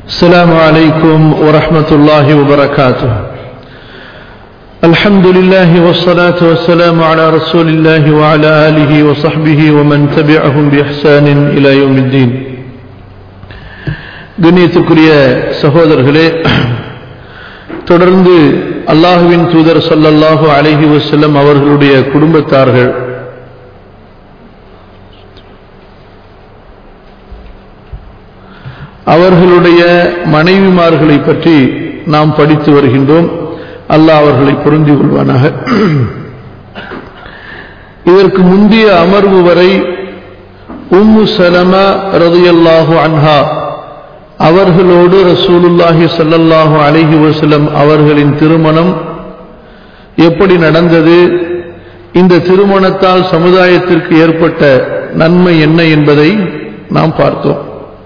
السلام عليكم ورحمة الله وبركاته الحمد لله والصلاة والسلام على رسول الله وعلى آله وصحبه ومن تبعهم بإحسان إلى يوم الدين கண்ணியத்துக்குரிய சகோதரர்களே தொடர்ந்து அல்லாஹுவின் தூதர் சொல்லல்லாஹு அலைஹி வஸல்லம் அவர்களுடைய குடும்பத்தார்கள் அவர்களுடைய மனைவிமார்களை பற்றி நாம் படித்து வருகின்றோம் அல்லாஹ் அவர்களை பொருந்தி கொள்வானாக இதற்கு முந்தைய அமர்வு வரை உம்மு சலமா ரதியல்லாஹு அன்ஹா அவர்களோடு ரசூலுல்லாஹி சல்லல்லாஹு அலைஹி வஸல்லம் அவர்களின் திருமணம் எப்படி நடந்தது இந்த திருமணத்தால் சமுதாயத்திற்கு ஏற்பட்ட நன்மை என்ன என்பதை நாம் பார்த்தோம்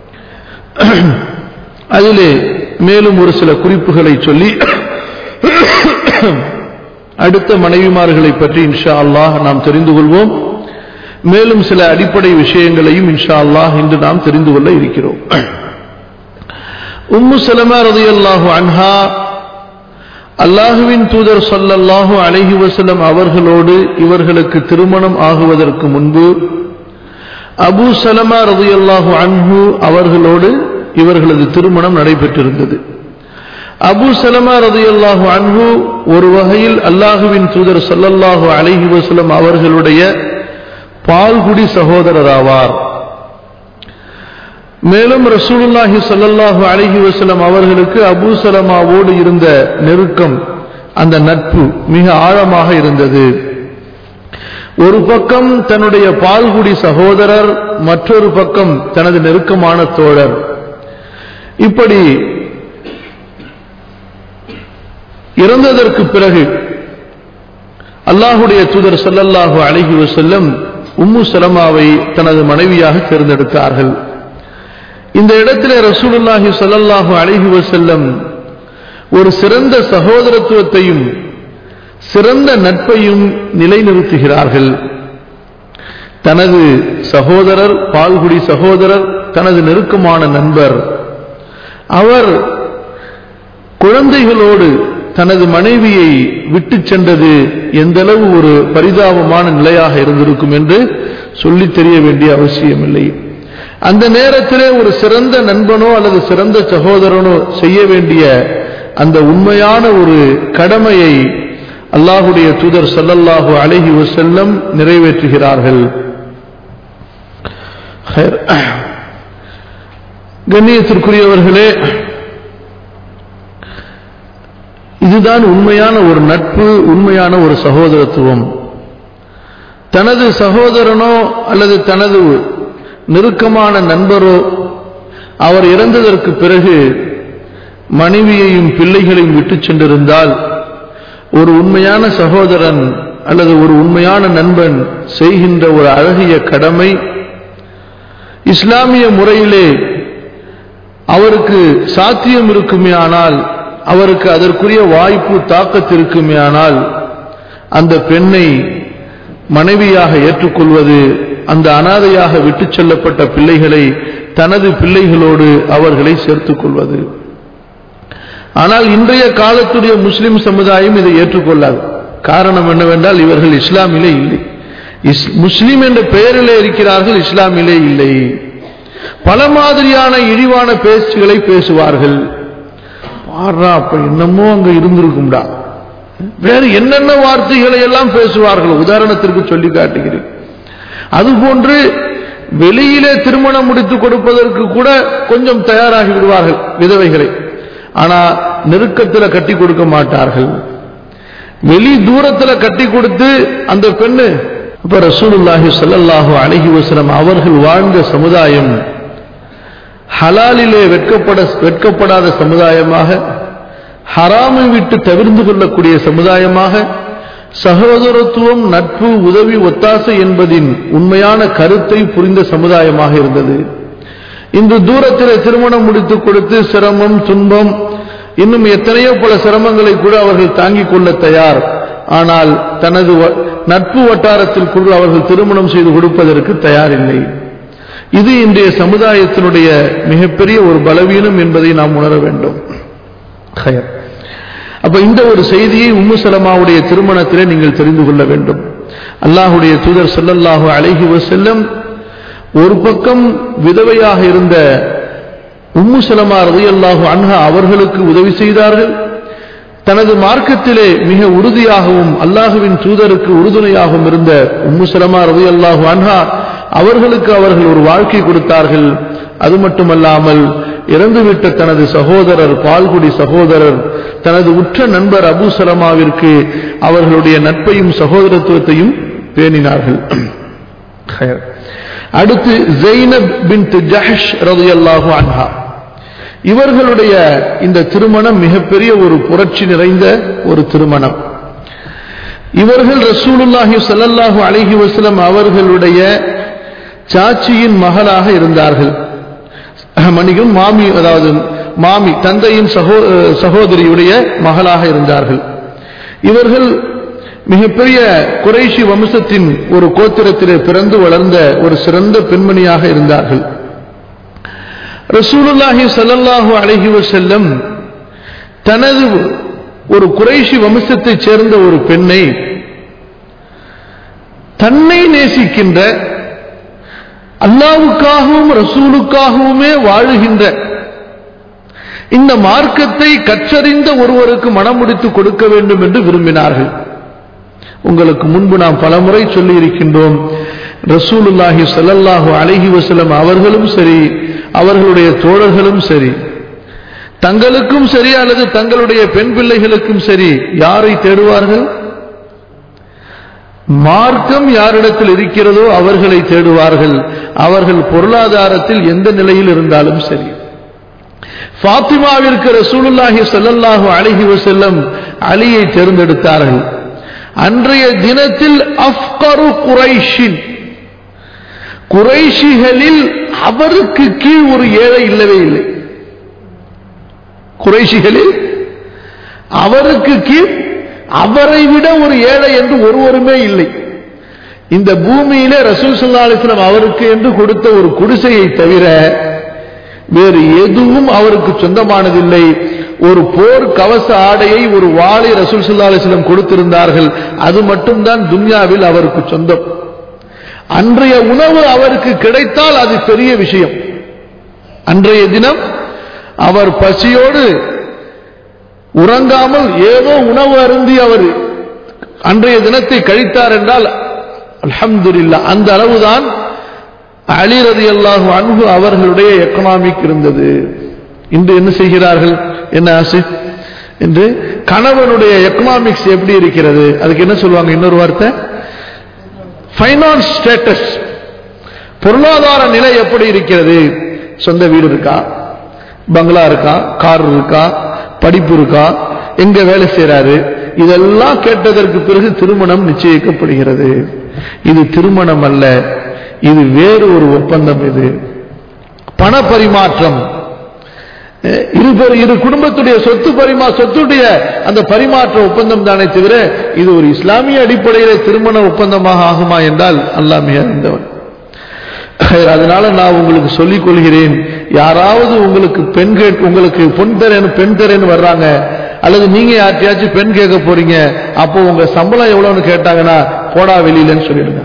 அதிலே மேலும் ஒரு சில குறிப்புகளை சொல்லி அடுத்த மனைவிமார்களை பற்றி இன்ஷா அல்லாஹ் நாம் தெரிந்து கொள்வோம் மேலும் சில அடிப்படை விஷயங்களையும் இன்ஷா அல்லாஹ் இன்று நாம் தெரிந்து கொள்ள இருக்கிறோம் உம்மு சலமா ரதியல்லாஹு அன்ஹா அல்லாஹுவின் தூதர் சொல்லல்லாஹு அலைஹி வசலம் அவர்களோடு இவர்களுக்கு திருமணம் ஆகுவதற்கு முன்பு அபு சலமா ரதியல்லாஹு அன்ஹு அவர்களோடு இவர்களது திருமணம் நடைபெற்றிருந்தது அபு சலமா ரதியல்லாஹு அன்ஹு ஒரு வகையில் அல்லாஹுவின் தூதர் சொல்லல்லாஹு அலைஹி வசலம் அவர்களுடைய பால்குடி சகோதரர் ஆவார் மேலும் ரசூலுல்லாஹி சல்லல்லாஹு அலைஹி வசலம் அவர்களுக்கு அபு சலமாவோடு இருந்த நெருக்கம் அந்த நட்பு மிக ஆழமாக இருந்தது ஒரு பக்கம் தன்னுடைய பால்குடி சகோதரர் மற்றொரு பக்கம் தனது நெருக்கமான தோழர் இப்படி இறந்ததற்கு பிறகு அல்லாஹுடைய தூதர் சல்லல்லாஹு அழகி வசல்லம் உம்மு சலமாவை தனது மனைவியாக தேர்ந்தெடுத்தார்கள் இந்த இடத்திலே ரசூலுல்லாஹி சல்லல்லாஹு அழகி வசல்லம் ஒரு சிறந்த சகோதரத்துவத்தையும் சிறந்த நட்பையும் நிலைநிறுத்துகிறார்கள் தனது சகோதரர் பால்குடி சகோதரர் தனது நெருக்கமான நண்பர் அவர் குழந்தைகளோடு தனது மனைவியை விட்டு சென்றது எந்தளவு ஒரு பரிதாபமான நிலையாக இருந்திருக்கும் என்று சொல்லி தெரிய வேண்டிய அவசியமில்லை அந்த நேரத்திலே ஒரு சிறந்த நண்பனோ அல்லது சிறந்த சகோதரனோ செய்ய வேண்டிய அந்த உண்மையான ஒரு கடமையை அல்லாஹுடைய தூதர் சல்லல்லாஹு அழகி வசல்லம் நிறைவேற்றுகிறார்கள் கண்ணியத்திற்குரியவர்களே இதுதான் உண்மையான ஒரு நட்பு உண்மையான ஒரு சகோதரத்துவம் தனது சகோதரனோ அல்லது தனது நெருக்கமான நண்பரோ அவர் இறந்ததற்கு பிறகு மனைவியையும் பிள்ளைகளையும் விட்டு சென்றிருந்தால் ஒரு உண்மையான சகோதரன் அல்லது ஒரு உண்மையான நண்பன் செய்கின்ற ஒரு அழகிய கடமை இஸ்லாமிய முறையிலே அவருக்கு சாத்தியம் இருக்குமே ஆனால் அவருக்கு அதற்குரிய வாய்ப்பு தாக்கத்திருக்குமே ஆனால் அந்த பெண்ணை மனைவியாக ஏற்றுக்கொள்வது அந்த அனாதையாக விட்டு செல்லப்பட்ட பிள்ளைகளை தனது பிள்ளைகளோடு அவர்களை சேர்த்துக் கொள்வது ஆனால் இன்றைய காலத்துடைய முஸ்லிம் சமுதாயம் இதை ஏற்றுக்கொள்ளாது காரணம் என்னவென்றால் இவர்கள் இஸ்லாமிலே இல்லை முஸ்லிம் என்ற பெயரிலே இருக்கிறார்கள் இஸ்லாமிலே இல்லை பல மாதிரியான இழிவான பேச்சுகளை பேசுவார்கள் பாடுறா அப்ப என்னமோ அங்க இருந்திருக்கும்டா வேறு என்னென்ன வார்த்தைகளை எல்லாம் பேசுவார்கள் உதாரணத்திற்கு சொல்லி காட்டுகிறேன் அதுபோன்று வெளியிலே திருமணம் முடித்து கொடுப்பதற்கு கூட கொஞ்சம் தயாராகி விடுவார்கள் விதவைகளை ஆனா நெருக்கத்தில் கட்டி கொடுக்க மாட்டார்கள் வெளி தூரத்துல கட்டி கொடுத்து அந்த பெண்ணு இப்ப ரசூலுல்லாஹி சொல்லல்லாஹு அழகி வசனம் அவர்கள் வாழ்ந்த சமுதாயம் ஹலாலிலே வெட்கப்பட வெட்கப்படாத சமுதாயமாக ஹராமை விட்டு தவிர்ந்து கொள்ளக்கூடிய சமுதாயமாக சகோதரத்துவம் நட்பு உதவி ஒத்தாசை என்பதின் உண்மையான கருத்தை புரிந்த சமுதாயமாக இருந்தது இன்று தூரத்தில் திருமணம் முடித்து கொடுத்து சிரமம் துன்பம் இன்னும் எத்தனையோ பல சிரமங்களை கூட அவர்கள் தாங்கிக் கொள்ள தயார் ஆனால் தனது நட்பு வட்டாரத்திற்குள் அவர்கள் திருமணம் செய்து கொடுப்பதற்கு தயாரில்லை இது இன்றைய சமுதாயத்தினுடைய மிகப்பெரிய ஒரு பலவீனம் என்பதை நாம் உணர வேண்டும் ஹயர். அப்ப இந்த ஒரு செய்தியை உம்மு சலமாவுடைய திருமணத்திலே நீங்கள் தெரிந்து கொள்ள வேண்டும் அல்லாஹுடைய தூதர் ஸல்லல்லாஹு அலைஹி வஸல்லம் ஒரு பக்கம் விதவையாக இருந்த உம்மு சலமா ரலியல்லாஹு அன்ஹா அவர்களுக்கு உதவி செய்தார்கள் தனது மார்க்கத்திலே மிக உறுதியாகவும் அல்லாஹுவின் தூதருக்கு உறுதுணையாகவும் இருந்த உம்மு சலமா ரலியல்லாஹு அன்ஹா அவர்களுக்கு அவர்கள் ஒரு வாழ்க்கை கொடுத்தார்கள் அது மட்டுமல்லாமல் இறந்துவிட்ட தனது சகோதரர் பால்குடி சகோதரர் தனது உற்ற நண்பர் அபு சலமாவிற்கு அவர்களுடைய நட்பையும் சகோதரத்துவத்தையும் பேணினார்கள் அடுத்து ஜெய்னப் பின் ஜஹஷ் ரலியல்லாஹு அன்ஹா இவர்களுடைய இந்த திருமணம் மிகப்பெரிய ஒரு புரட்சி நிறைந்த ஒரு திருமணம் இவர்கள் ரசூலுல்லாஹி ஸல்லல்லாஹு அலைஹி வஸல்லம் அவர்களுடைய சாச்சியின் மகளாக இருந்தார்கள் மணிக்கும் மாமி அதாவது மாமி தந்தையின் சகோ சகோதரியுடைய மகளாக இருந்தார்கள் இவர்கள் மிகப்பெரிய குறைஷி வம்சத்தின் ஒரு கோத்திரத்திலே பிறந்து வளர்ந்த ஒரு சிறந்த பெண்மணியாக இருந்தார்கள் ரசூலுல்லாஹி ஸல்லல்லாஹு அலைஹி வஸல்லம் தனது ஒரு குறைஷி வம்சத்தைச் சேர்ந்த ஒரு பெண்ணை தன்னை நேசிக்கின்ற அல்லாவுக்காகவும் ரசூலுக்காகவுமே வாழுகின்ற இந்த மார்க்கத்தை கற்றறிந்த ஒருவருக்கு மனம் முடித்து கொடுக்க வேண்டும் என்று விரும்பினார்கள் உங்களுக்கு முன்பு நாம் பலமுறை சொல்லி இருக்கின்றோம் ரசூலுல்லாஹி ஸல்லல்லாஹு அலைஹி வஸல்லம் அவர்களும் சரி அவர்களுடைய தோழர்களும் சரி தங்களுக்கும் சரி அல்லது தங்களுடைய பெண் பிள்ளைகளுக்கும் சரி யாரை தேடுவார்கள் மார்க்கம் யாரிடத்தில் இருக்கிறதோ அவர்களை தேடுவார்கள் அவர்கள் பொருளாதாரத்தில் எந்த நிலையில் இருந்தாலும் சரி ஃபாத்திமாவிற்கு ரசூலுல்லாஹி ஸல்லல்லாஹு அலைஹி வஸல்லம் அலியை தேர்ந்தெடுத்தார்கள் அன்றைய தினத்தில் அஃப்கரு குரைஷின் குறைஷிகளில் அவருக்கு கீழ் ஒரு ஏழை இல்லவே இல்லை குறைஷிகளில் அவருக்கு கீழ் அவரை விட ஒரு ஏழை என்று ஒருவருமே இல்லை இந்த பூமியிலே ரசூல் சுல்லா அலிஸ்லாம் அவருக்கு என்று கொடுத்த ஒரு குடிசையை தவிர வேறு எதுவும் அவருக்கு சொந்தமானதில்லை ஒரு போர் கவச ஆடையை ஒரு வாளை ரசூல் சுல்லா அலிஸ்லம் கொடுத்திருந்தார்கள் அது மட்டும்தான் துன்யாவில் அவருக்கு சொந்தம் அன்றைய உணவு அவருக்கு கிடைத்தால் அது பெரிய விஷயம் அன்றைய தினம் அவர் பசியோடு உறங்காமல் ஏதோ உணவு அருந்தி அவர் அன்றைய தினத்தை கழித்தார் என்றால் அல்ஹம்துலில்லா அந்த அளவுதான் அலி ரதி அல்லாஹு அன்பு அவர்களுடைய எக்கனாமிக் இருந்தது இன்று என்ன செய்கிறார்கள் என்ன ஆசை என்று கணவனுடைய எக்கனாமிக்ஸ் எப்படி இருக்கிறது அதுக்கு என்ன சொல்லுவாங்க இன்னொரு வார்த்தை ஃபைனான்ஸ் ஸ்டேட்டஸ் பொருளாதார நிலை எப்படி இருக்கிறது சொந்த வீடு இருக்கா பங்களா இருக்கா கார் இருக்கா படிப்பு இருக்கா எங்க வேலை செய்யறாரு இதெல்லாம் கேட்டதற்கு பிறகு திருமணம் நிச்சயிக்கப்படுகிறது இது திருமணம் அல்ல இது வேறு ஒரு ஒப்பந்தம் இது பண பரிமாற்றம் இரு இரு குடும்பத்துடைய சொத்து பரிமா சொத்துடைய அந்த பரிமாற்ற ஒப்பந்தம் தானே தவிர இது ஒரு இஸ்லாமிய அடிப்படையில் திருமண ஒப்பந்தமாக ஆகுமா என்றால் அல்லாமே அறிந்தவன் அதனால நான் உங்களுக்கு சொல்லிக் கொள்கிறேன் யாராவது உங்களுக்கு பெண் கேட் உங்களுக்கு பொன் தரேன்னு பெண் தரேன்னு வர்றாங்க அல்லது நீங்க யார்ட்டையாச்சும் பெண் கேட்க போறீங்க அப்போ உங்க சம்பளம் எவ்வளவுன்னு கேட்டாங்கன்னா போடா வெளியிலன்னு சொல்லிடுங்க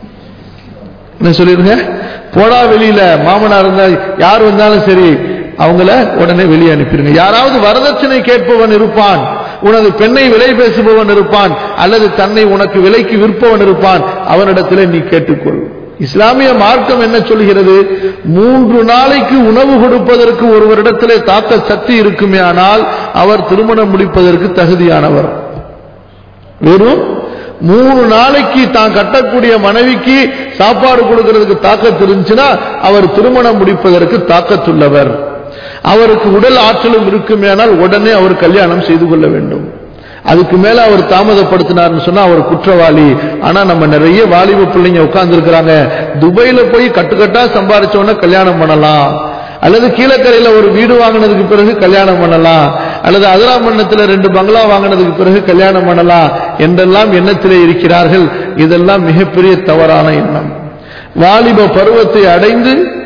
என்ன சொல்லிடுங்க போடா வெளியில மாமனா இருந்தா யார் வந்தாலும் சரி அவங்கள உடனே வெளியே அனுப்பிடுங்க யாராவது வரதட்சணை கேட்பவன் இருப்பான் உனது பெண்ணை விலை பேசுபவன் இருப்பான் அல்லது தன்னை உனக்கு விலைக்கு விற்பவன் இருப்பான் அவனிடத்தில் நீ கேட்டுக்கொள் இஸ்லாமிய மார்க்கம் என்ன சொல்கிறது மூன்று நாளைக்கு உணவு கொடுப்பதற்கு ஒருவரிடத்திலே தாக்க சக்தி இருக்குமே ஆனால் அவர் திருமணம் முடிப்பதற்கு தகுதியானவர் வெறும் மூணு நாளைக்கு தான் கட்டக்கூடிய மனைவிக்கு சாப்பாடு கொடுக்கிறதுக்கு தாக்கத்து இருந்துச்சுன்னா அவர் திருமணம் முடிப்பதற்கு தாக்கத்துள்ளவர் அவருக்கு உடல் ஆற்றலும் இருக்குமே ஆனால் உடனே அவர் கல்யாணம் செய்து கொள்ள வேண்டும் அதுக்கு மேல அவர் தாமதப்படுத்தினார்னு சொன்னா அவர் குற்றவாளி ஆனா நம்ம நிறைய வாலிப பிள்ளைங்க உட்கார்ந்து இருக்கிறாங்க துபாயில போய் கட்டுக்கட்டா சம்பாரிச்சவன கல்யாணம் பண்ணலாம் அல்லது கீழக்கரையில ஒரு வீடு வாங்கினதுக்கு பிறகு கல்யாணம் பண்ணலாம் அல்லது அதிராமண்ணத்துல ரெண்டு பங்களா வாங்கினதுக்கு பிறகு கல்யாணம் பண்ணலாம் என்றெல்லாம் எண்ணத்திலே இருக்கிறார்கள் இதெல்லாம் மிகப்பெரிய தவறான எண்ணம் வாலிப பருவத்தை அடைந்து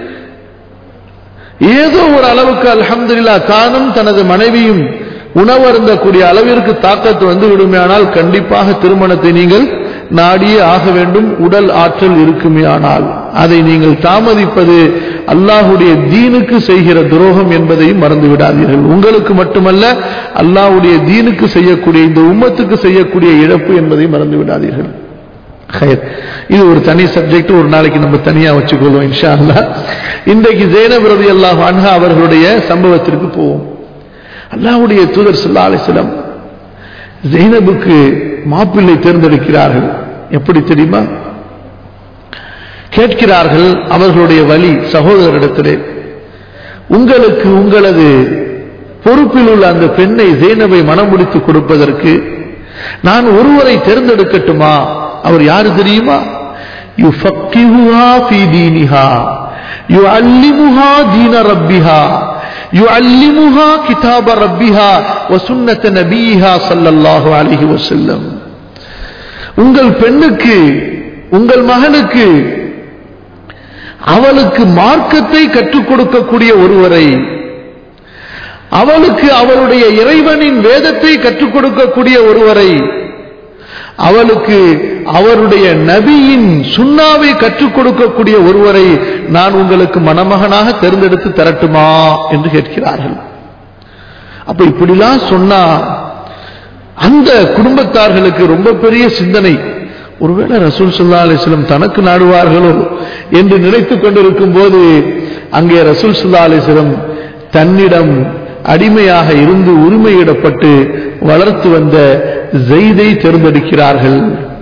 ஏதோ ஒரு அளவுக்கு அல்ஹம்துலில்லா தானும் தனது மனைவியும் உணவருந்தக்கூடிய அளவிற்கு தாக்கத்து வந்து விடுமையானால் கண்டிப்பாக திருமணத்தை நீங்கள் நாடியே ஆக வேண்டும் உடல் ஆற்றல் இருக்குமேயானால் அதை நீங்கள் தாமதிப்பது அல்லாஹுடைய தீனுக்கு செய்கிற துரோகம் என்பதையும் மறந்து விடாதீர்கள் உங்களுக்கு மட்டுமல்ல அல்லாஹுடைய தீனுக்கு செய்யக்கூடிய இந்த உம்மத்துக்கு செய்யக்கூடிய இழப்பு என்பதை மறந்து விடாதீர்கள் ஹைர். இது ஒரு தனி சப்ஜெக்ட் ஒரு நாளைக்கு நம்ம தனியா வச்சுக்கொள்வோம் இன்ஷா அல்லாஹ் இன்றைக்கு ஜெயனப் ரதி அல்லாஹ் அன்ஹா அவர்களுடைய சம்பவத்திற்கு போவோம் அல்லாஹ்வுடைய தூதர் ஸல்லல்லாஹு அலைஹி வஸல்லம் ஜெய்னபுக்கு மாப்பிள்ளை தேர்ந்தெடுக்கிறார்கள் எப்படி தெரியுமா கேட்கிறார்கள் அவர்களுடைய வழி சகோதரரிடத்திலே உங்களுக்கு உங்களது பொறுப்பில் உள்ள அந்த பெண்ணை ஜெய்னபை மனம் முடித்து கொடுப்பதற்கு நான் ஒருவரை தேர்ந்தெடுக்கட்டுமா அவர் யாரு தெரியுமா யுஃபக்கிஹுஹா ஃபீ தீனிஹா யுஅல்லிமுஹா தீன ரப்பிஹா யுஅல்லிமுஹா கிதாப ரப்பிஹா வசுன்னத நபியிஹா ஸல்லல்லாஹு அலைஹி வஸல்லம் உங்கள் பெண்ணுக்கு உங்கள் மகனுக்கு அவளுக்கு மார்க்கத்தை கற்றுக் கொடுக்கக்கூடிய ஒருவரை அவளுக்கு அவளுடைய இறைவனின் வேதத்தை கற்றுக் கொடுக்கக்கூடிய ஒருவரை அவளுக்கு அவருடைய நபியின் சுண்ணாவை கற்றுக் கொடுக்கக்கூடிய ஒருவரை நான் உங்களுக்கு மணமகனாக தேர்ந்தெடுத்து தரட்டுமா என்று கேட்கிறார்கள் அப்ப இப்படிலாம் சொன்னா அந்த குடும்பத்தார்களுக்கு ரொம்ப பெரிய சிந்தனை ஒருவேளை ரசூல் சல்லா அலிஸ்லம் தனக்கு நாடுவார்களோ என்று நினைத்துக் கொண்டிருக்கும் போது அங்கே ரசூல் சல்லா அலிஸ்லம் தன்னிடம் அடிமையாக இருந்து உரிமையிடப்பட்டு வளர்த்து வந்த ஜெய்தை தேர்ந்தெடுக்கிறார்கள்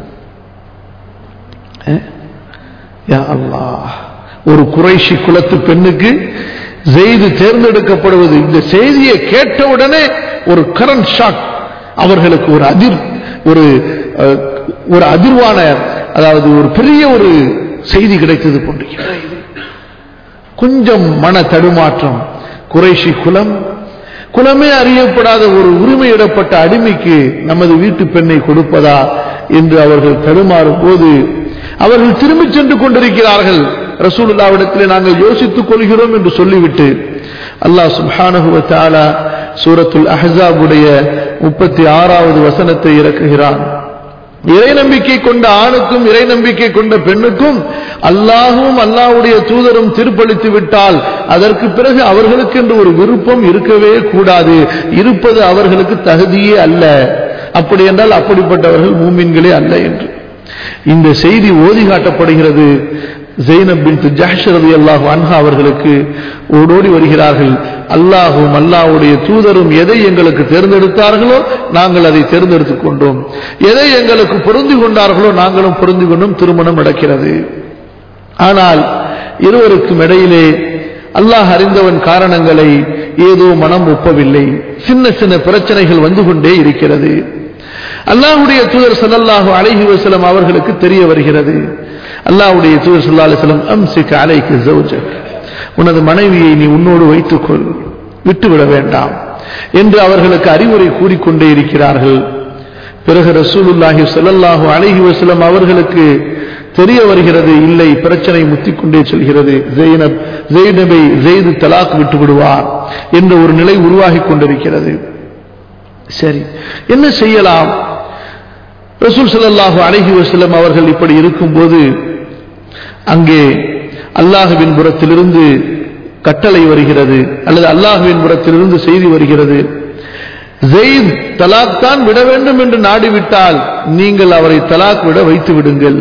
அஹ்? யா அல்லாஹ் ஒரு குறைஷி குலத்து பெண்ணுக்கு ஜெய்து தேர்ந்தெடுக்கப்படுவது இந்த செய்தியை கேட்டவுடனே ஒரு கரண்ட் ஷாக் அவர்களுக்கு ஒரு அதிர் ஒரு அஹ், ஒரு அதிர்வான அதாவது ஒரு பெரிய ஒரு செய்தி கிடைத்தது போன்று என்ன இது? கொஞ்சம் மன தடுமாற்றம் குறைஷி குலம் குலமே அறியப்படாத ஒரு உரிமையிடப்பட்ட அடிமைக்கு நமது வீட்டு பெண்ணை கொடுப்பதா என்று அவர்கள் தடுமாறும் போது அவர்கள் திரும்பிச் சென்று கொண்டிருக்கிறார்கள் ரசூலுல்லாவிடத்திலே நாங்கள் யோசித்துக் கொள்கிறோம் என்று சொல்லிவிட்டு அல்லாஹ் சுப்ஹானஹு வ தஆலா சூரத்துல் அஹ்ஸாபுடைய முப்பத்தி ஆறாவது வசனத்தை இறக்குகிறான் இறை நம்பிக்கை கொண்ட ஆணுக்கும் இறை நம்பிக்கை கொண்ட பெண்ணுக்கும் அல்லாஹும் அல்லாஹ்வுடைய தூதரும் தீர்ப்பளித்து விட்டால் அதற்கு பிறகு அவர்களுக்கு என்று ஒரு விருப்பம் இருக்கவே கூடாது இருப்பது அவர்களுக்கு தகுதியே அல்ல அப்படி என்றால் அப்படிப்பட்டவர்கள் மூமின்களே அல்ல என்று இந்த செய்தி ஓதி காட்டப்படுகிறது ஜெய்னப் பின் ஜஹ்ஷ் ரலியல்லாஹு அன்ஹா அவர்களுக்கு ஓடோடி வருகிறார்கள் அல்லாஹும் அல்லாஹ்வுடைய தூதரும் எதை எங்களுக்கு தேர்ந்தெடுத்தார்களோ நாங்கள் அதை தேர்ந்தெடுத்துக் கொண்டோம் எதை எங்களுக்கு பொருந்தி கொண்டார்களோ நாங்களும் பொருந்தி கொண்டும் திருமணம் நடக்கிறது ஆனால் இருவருக்கும் இடையிலே அல்லாஹ் அறிந்தவன் காரணங்களை ஏதோ மனம் ஒப்பவில்லை சின்ன சின்ன பிரச்சனைகள் வந்து கொண்டே இருக்கிறது அல்லாஹ்வுடைய தூதர் ஸல்லல்லாஹு அலைஹி வஸல்லம் அவர்களுக்கு தெரிய வருகிறது அல்லாஹ்வுடைய தூதர் ஸல்லல்லாஹு அலைஹி வஸல்லம் அம்சிக அலைக ஜௌஜக் உனது மனைவியை நீ உன்னோடு வைத்துக்கொள் விட்டுவிட வேண்டாம் என்று அவர்களுக்கு அறிவுரை கூறிக்கொண்டே இருக்கிறார்கள் பிறகு ரசூலுல்லாஹி ஸல்லல்லாஹு அலைஹி வஸல்லம் அவர்களுக்கு தெரிய வருகிறது இல்லை பிரச்சனை முத்திக்கொண்டே செல்கிறது ஜெயினப் ஜெயினபை ஜெயிது தலாக் விட்டு விடுவார் என்ற ஒரு நிலை உருவாகி கொண்டிருக்கிறது சரி என்ன செய்யலாம் ரசூல் ஸல்லல்லாஹு அலைஹி வஸல்லம் அவர்கள் இப்படி இருக்கும்போது அங்கே அல்லாஹுவின் புறத்திலிருந்து கட்டளை வருகிறது அல்லது அல்லாஹுவின் புறத்திலிருந்து செய்தி வருகிறது ஜெயித் தலாக் தான் விட வேண்டும் என்று நாடிவிட்டால் நீங்கள் அவரை தலாக் விட வைத்து விடுங்கள்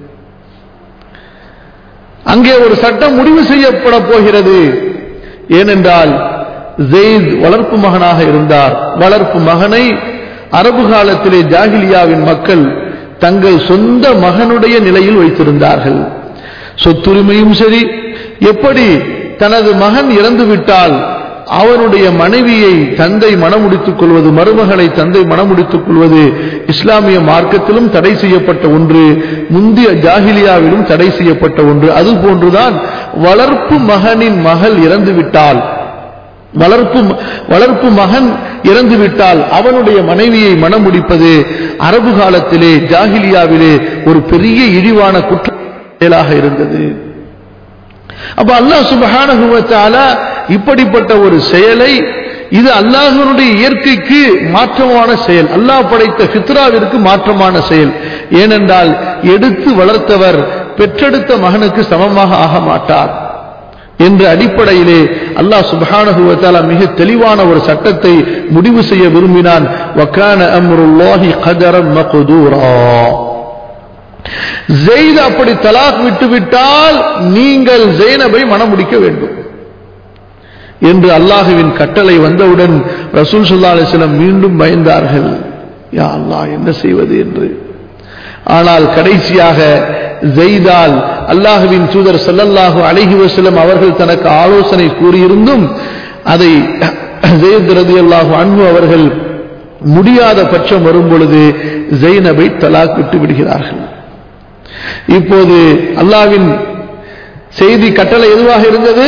அங்கே ஒரு சட்டம் முடிவு செய்யப்பட போகிறது ஏனென்றால் ஜெயித் வளர்ப்பு மகனாக இருந்தார் வளர்ப்பு மகனை அரபு காலத்திலே ஜாகிலியாவின் மக்கள் தங்கள் சொந்த மகனுடைய நிலையில் வைத்திருந்தார்கள் சொத்துரிமையும் சரி எப்படி தனது மகன் இறந்துவிட்டால் அவனுடைய மனைவியை தந்தை மணமுடித்துக் கொள்வது மருமகளை தந்தை மணமுடித்துக் கொள்வது இஸ்லாமிய மார்க்கத்திலும் தடை செய்யப்பட்ட ஒன்று முந்தைய ஜாகிலியாவிலும் தடை செய்யப்பட்ட ஒன்று அது போன்றுதான் வளர்ப்பு மகனின் மகள் இறந்துவிட்டால் வளர்ப்பு வளர்ப்பு மகன் இறந்துவிட்டால் அவனுடைய மனைவியை மணமுடிப்பது அரபு காலத்திலே ஜாகிலியாவிலே ஒரு பெரிய இழிவான குற்ற செயலாக இருந்தது அப்ப அல்லாஹ் சுபஹானஹு வ தஆலா இப்படிப்பட்ட ஒரு செயலை இது அல்லாஹ்வினுடைய இயற்கைக்கு மாற்றமான செயல் அல்லாஹ் படைத்த ஃபித்ராவிற்கு மாற்றமான செயல் ஏனென்றால் எடுத்து வளர்த்தவர் பெற்றெடுத்த மகனுக்கு சமமாக ஆக மாட்டார் என்ற அடிப்படையிலே அல்லாஹ் சுப்ஹானஹு வ தஆலா மிக தெளிவான ஒரு சட்டத்தை முடிவு செய்ய விரும்பினான் வக்கான அம்ருல்லாஹி கதரன் மக்தூரா ஜெயித் அப்படி தலாக் விட்டுவிட்டால் நீங்கள் ஜெய்னபை மணமுடிக்க வேண்டும் என்று அல்லாஹுவின் கட்டளை வந்தவுடன் ரசூல் ஸல்லல்லாஹு அலைஹி வஸல்லம் மீண்டும் பயந்தார்கள் யா அல்லாஹ் என்ன செய்வது என்று ஆனால் கடைசியாக ஜெய்தால் அல்லாஹுவின் தூதர் ஸல்லல்லாஹு அலைஹி வஸல்லம் அவர்கள் தனக்கு ஆலோசனை கூறியிருந்தும் அதை ஜெயித் ரலியல்லாஹு அன்ஹு அவர்கள் முடியாத பட்சம் வரும் பொழுது ஜெய்னபை தலாக் விட்டு விடுகிறார்கள் இப்போது அல்லாவின் செய்தி கட்டளை எதுவாக இருந்தது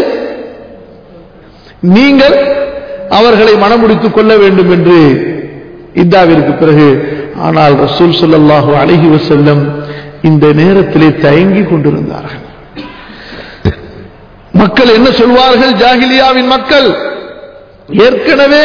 நீங்கள் அவர்களை மனமுடித்துக் கொள்ள வேண்டும் என்று இத்தாவிற்கு பிறகு ஆனால் ரசூல் ஸல்லல்லாஹு அலைஹி வஸல்லம் இந்த நேரத்திலே தயங்கி கொண்டிருந்தார்கள் மக்கள் என்ன சொல்வார்கள் ஜாகிலியாவின் மக்கள் ஏற்கனவே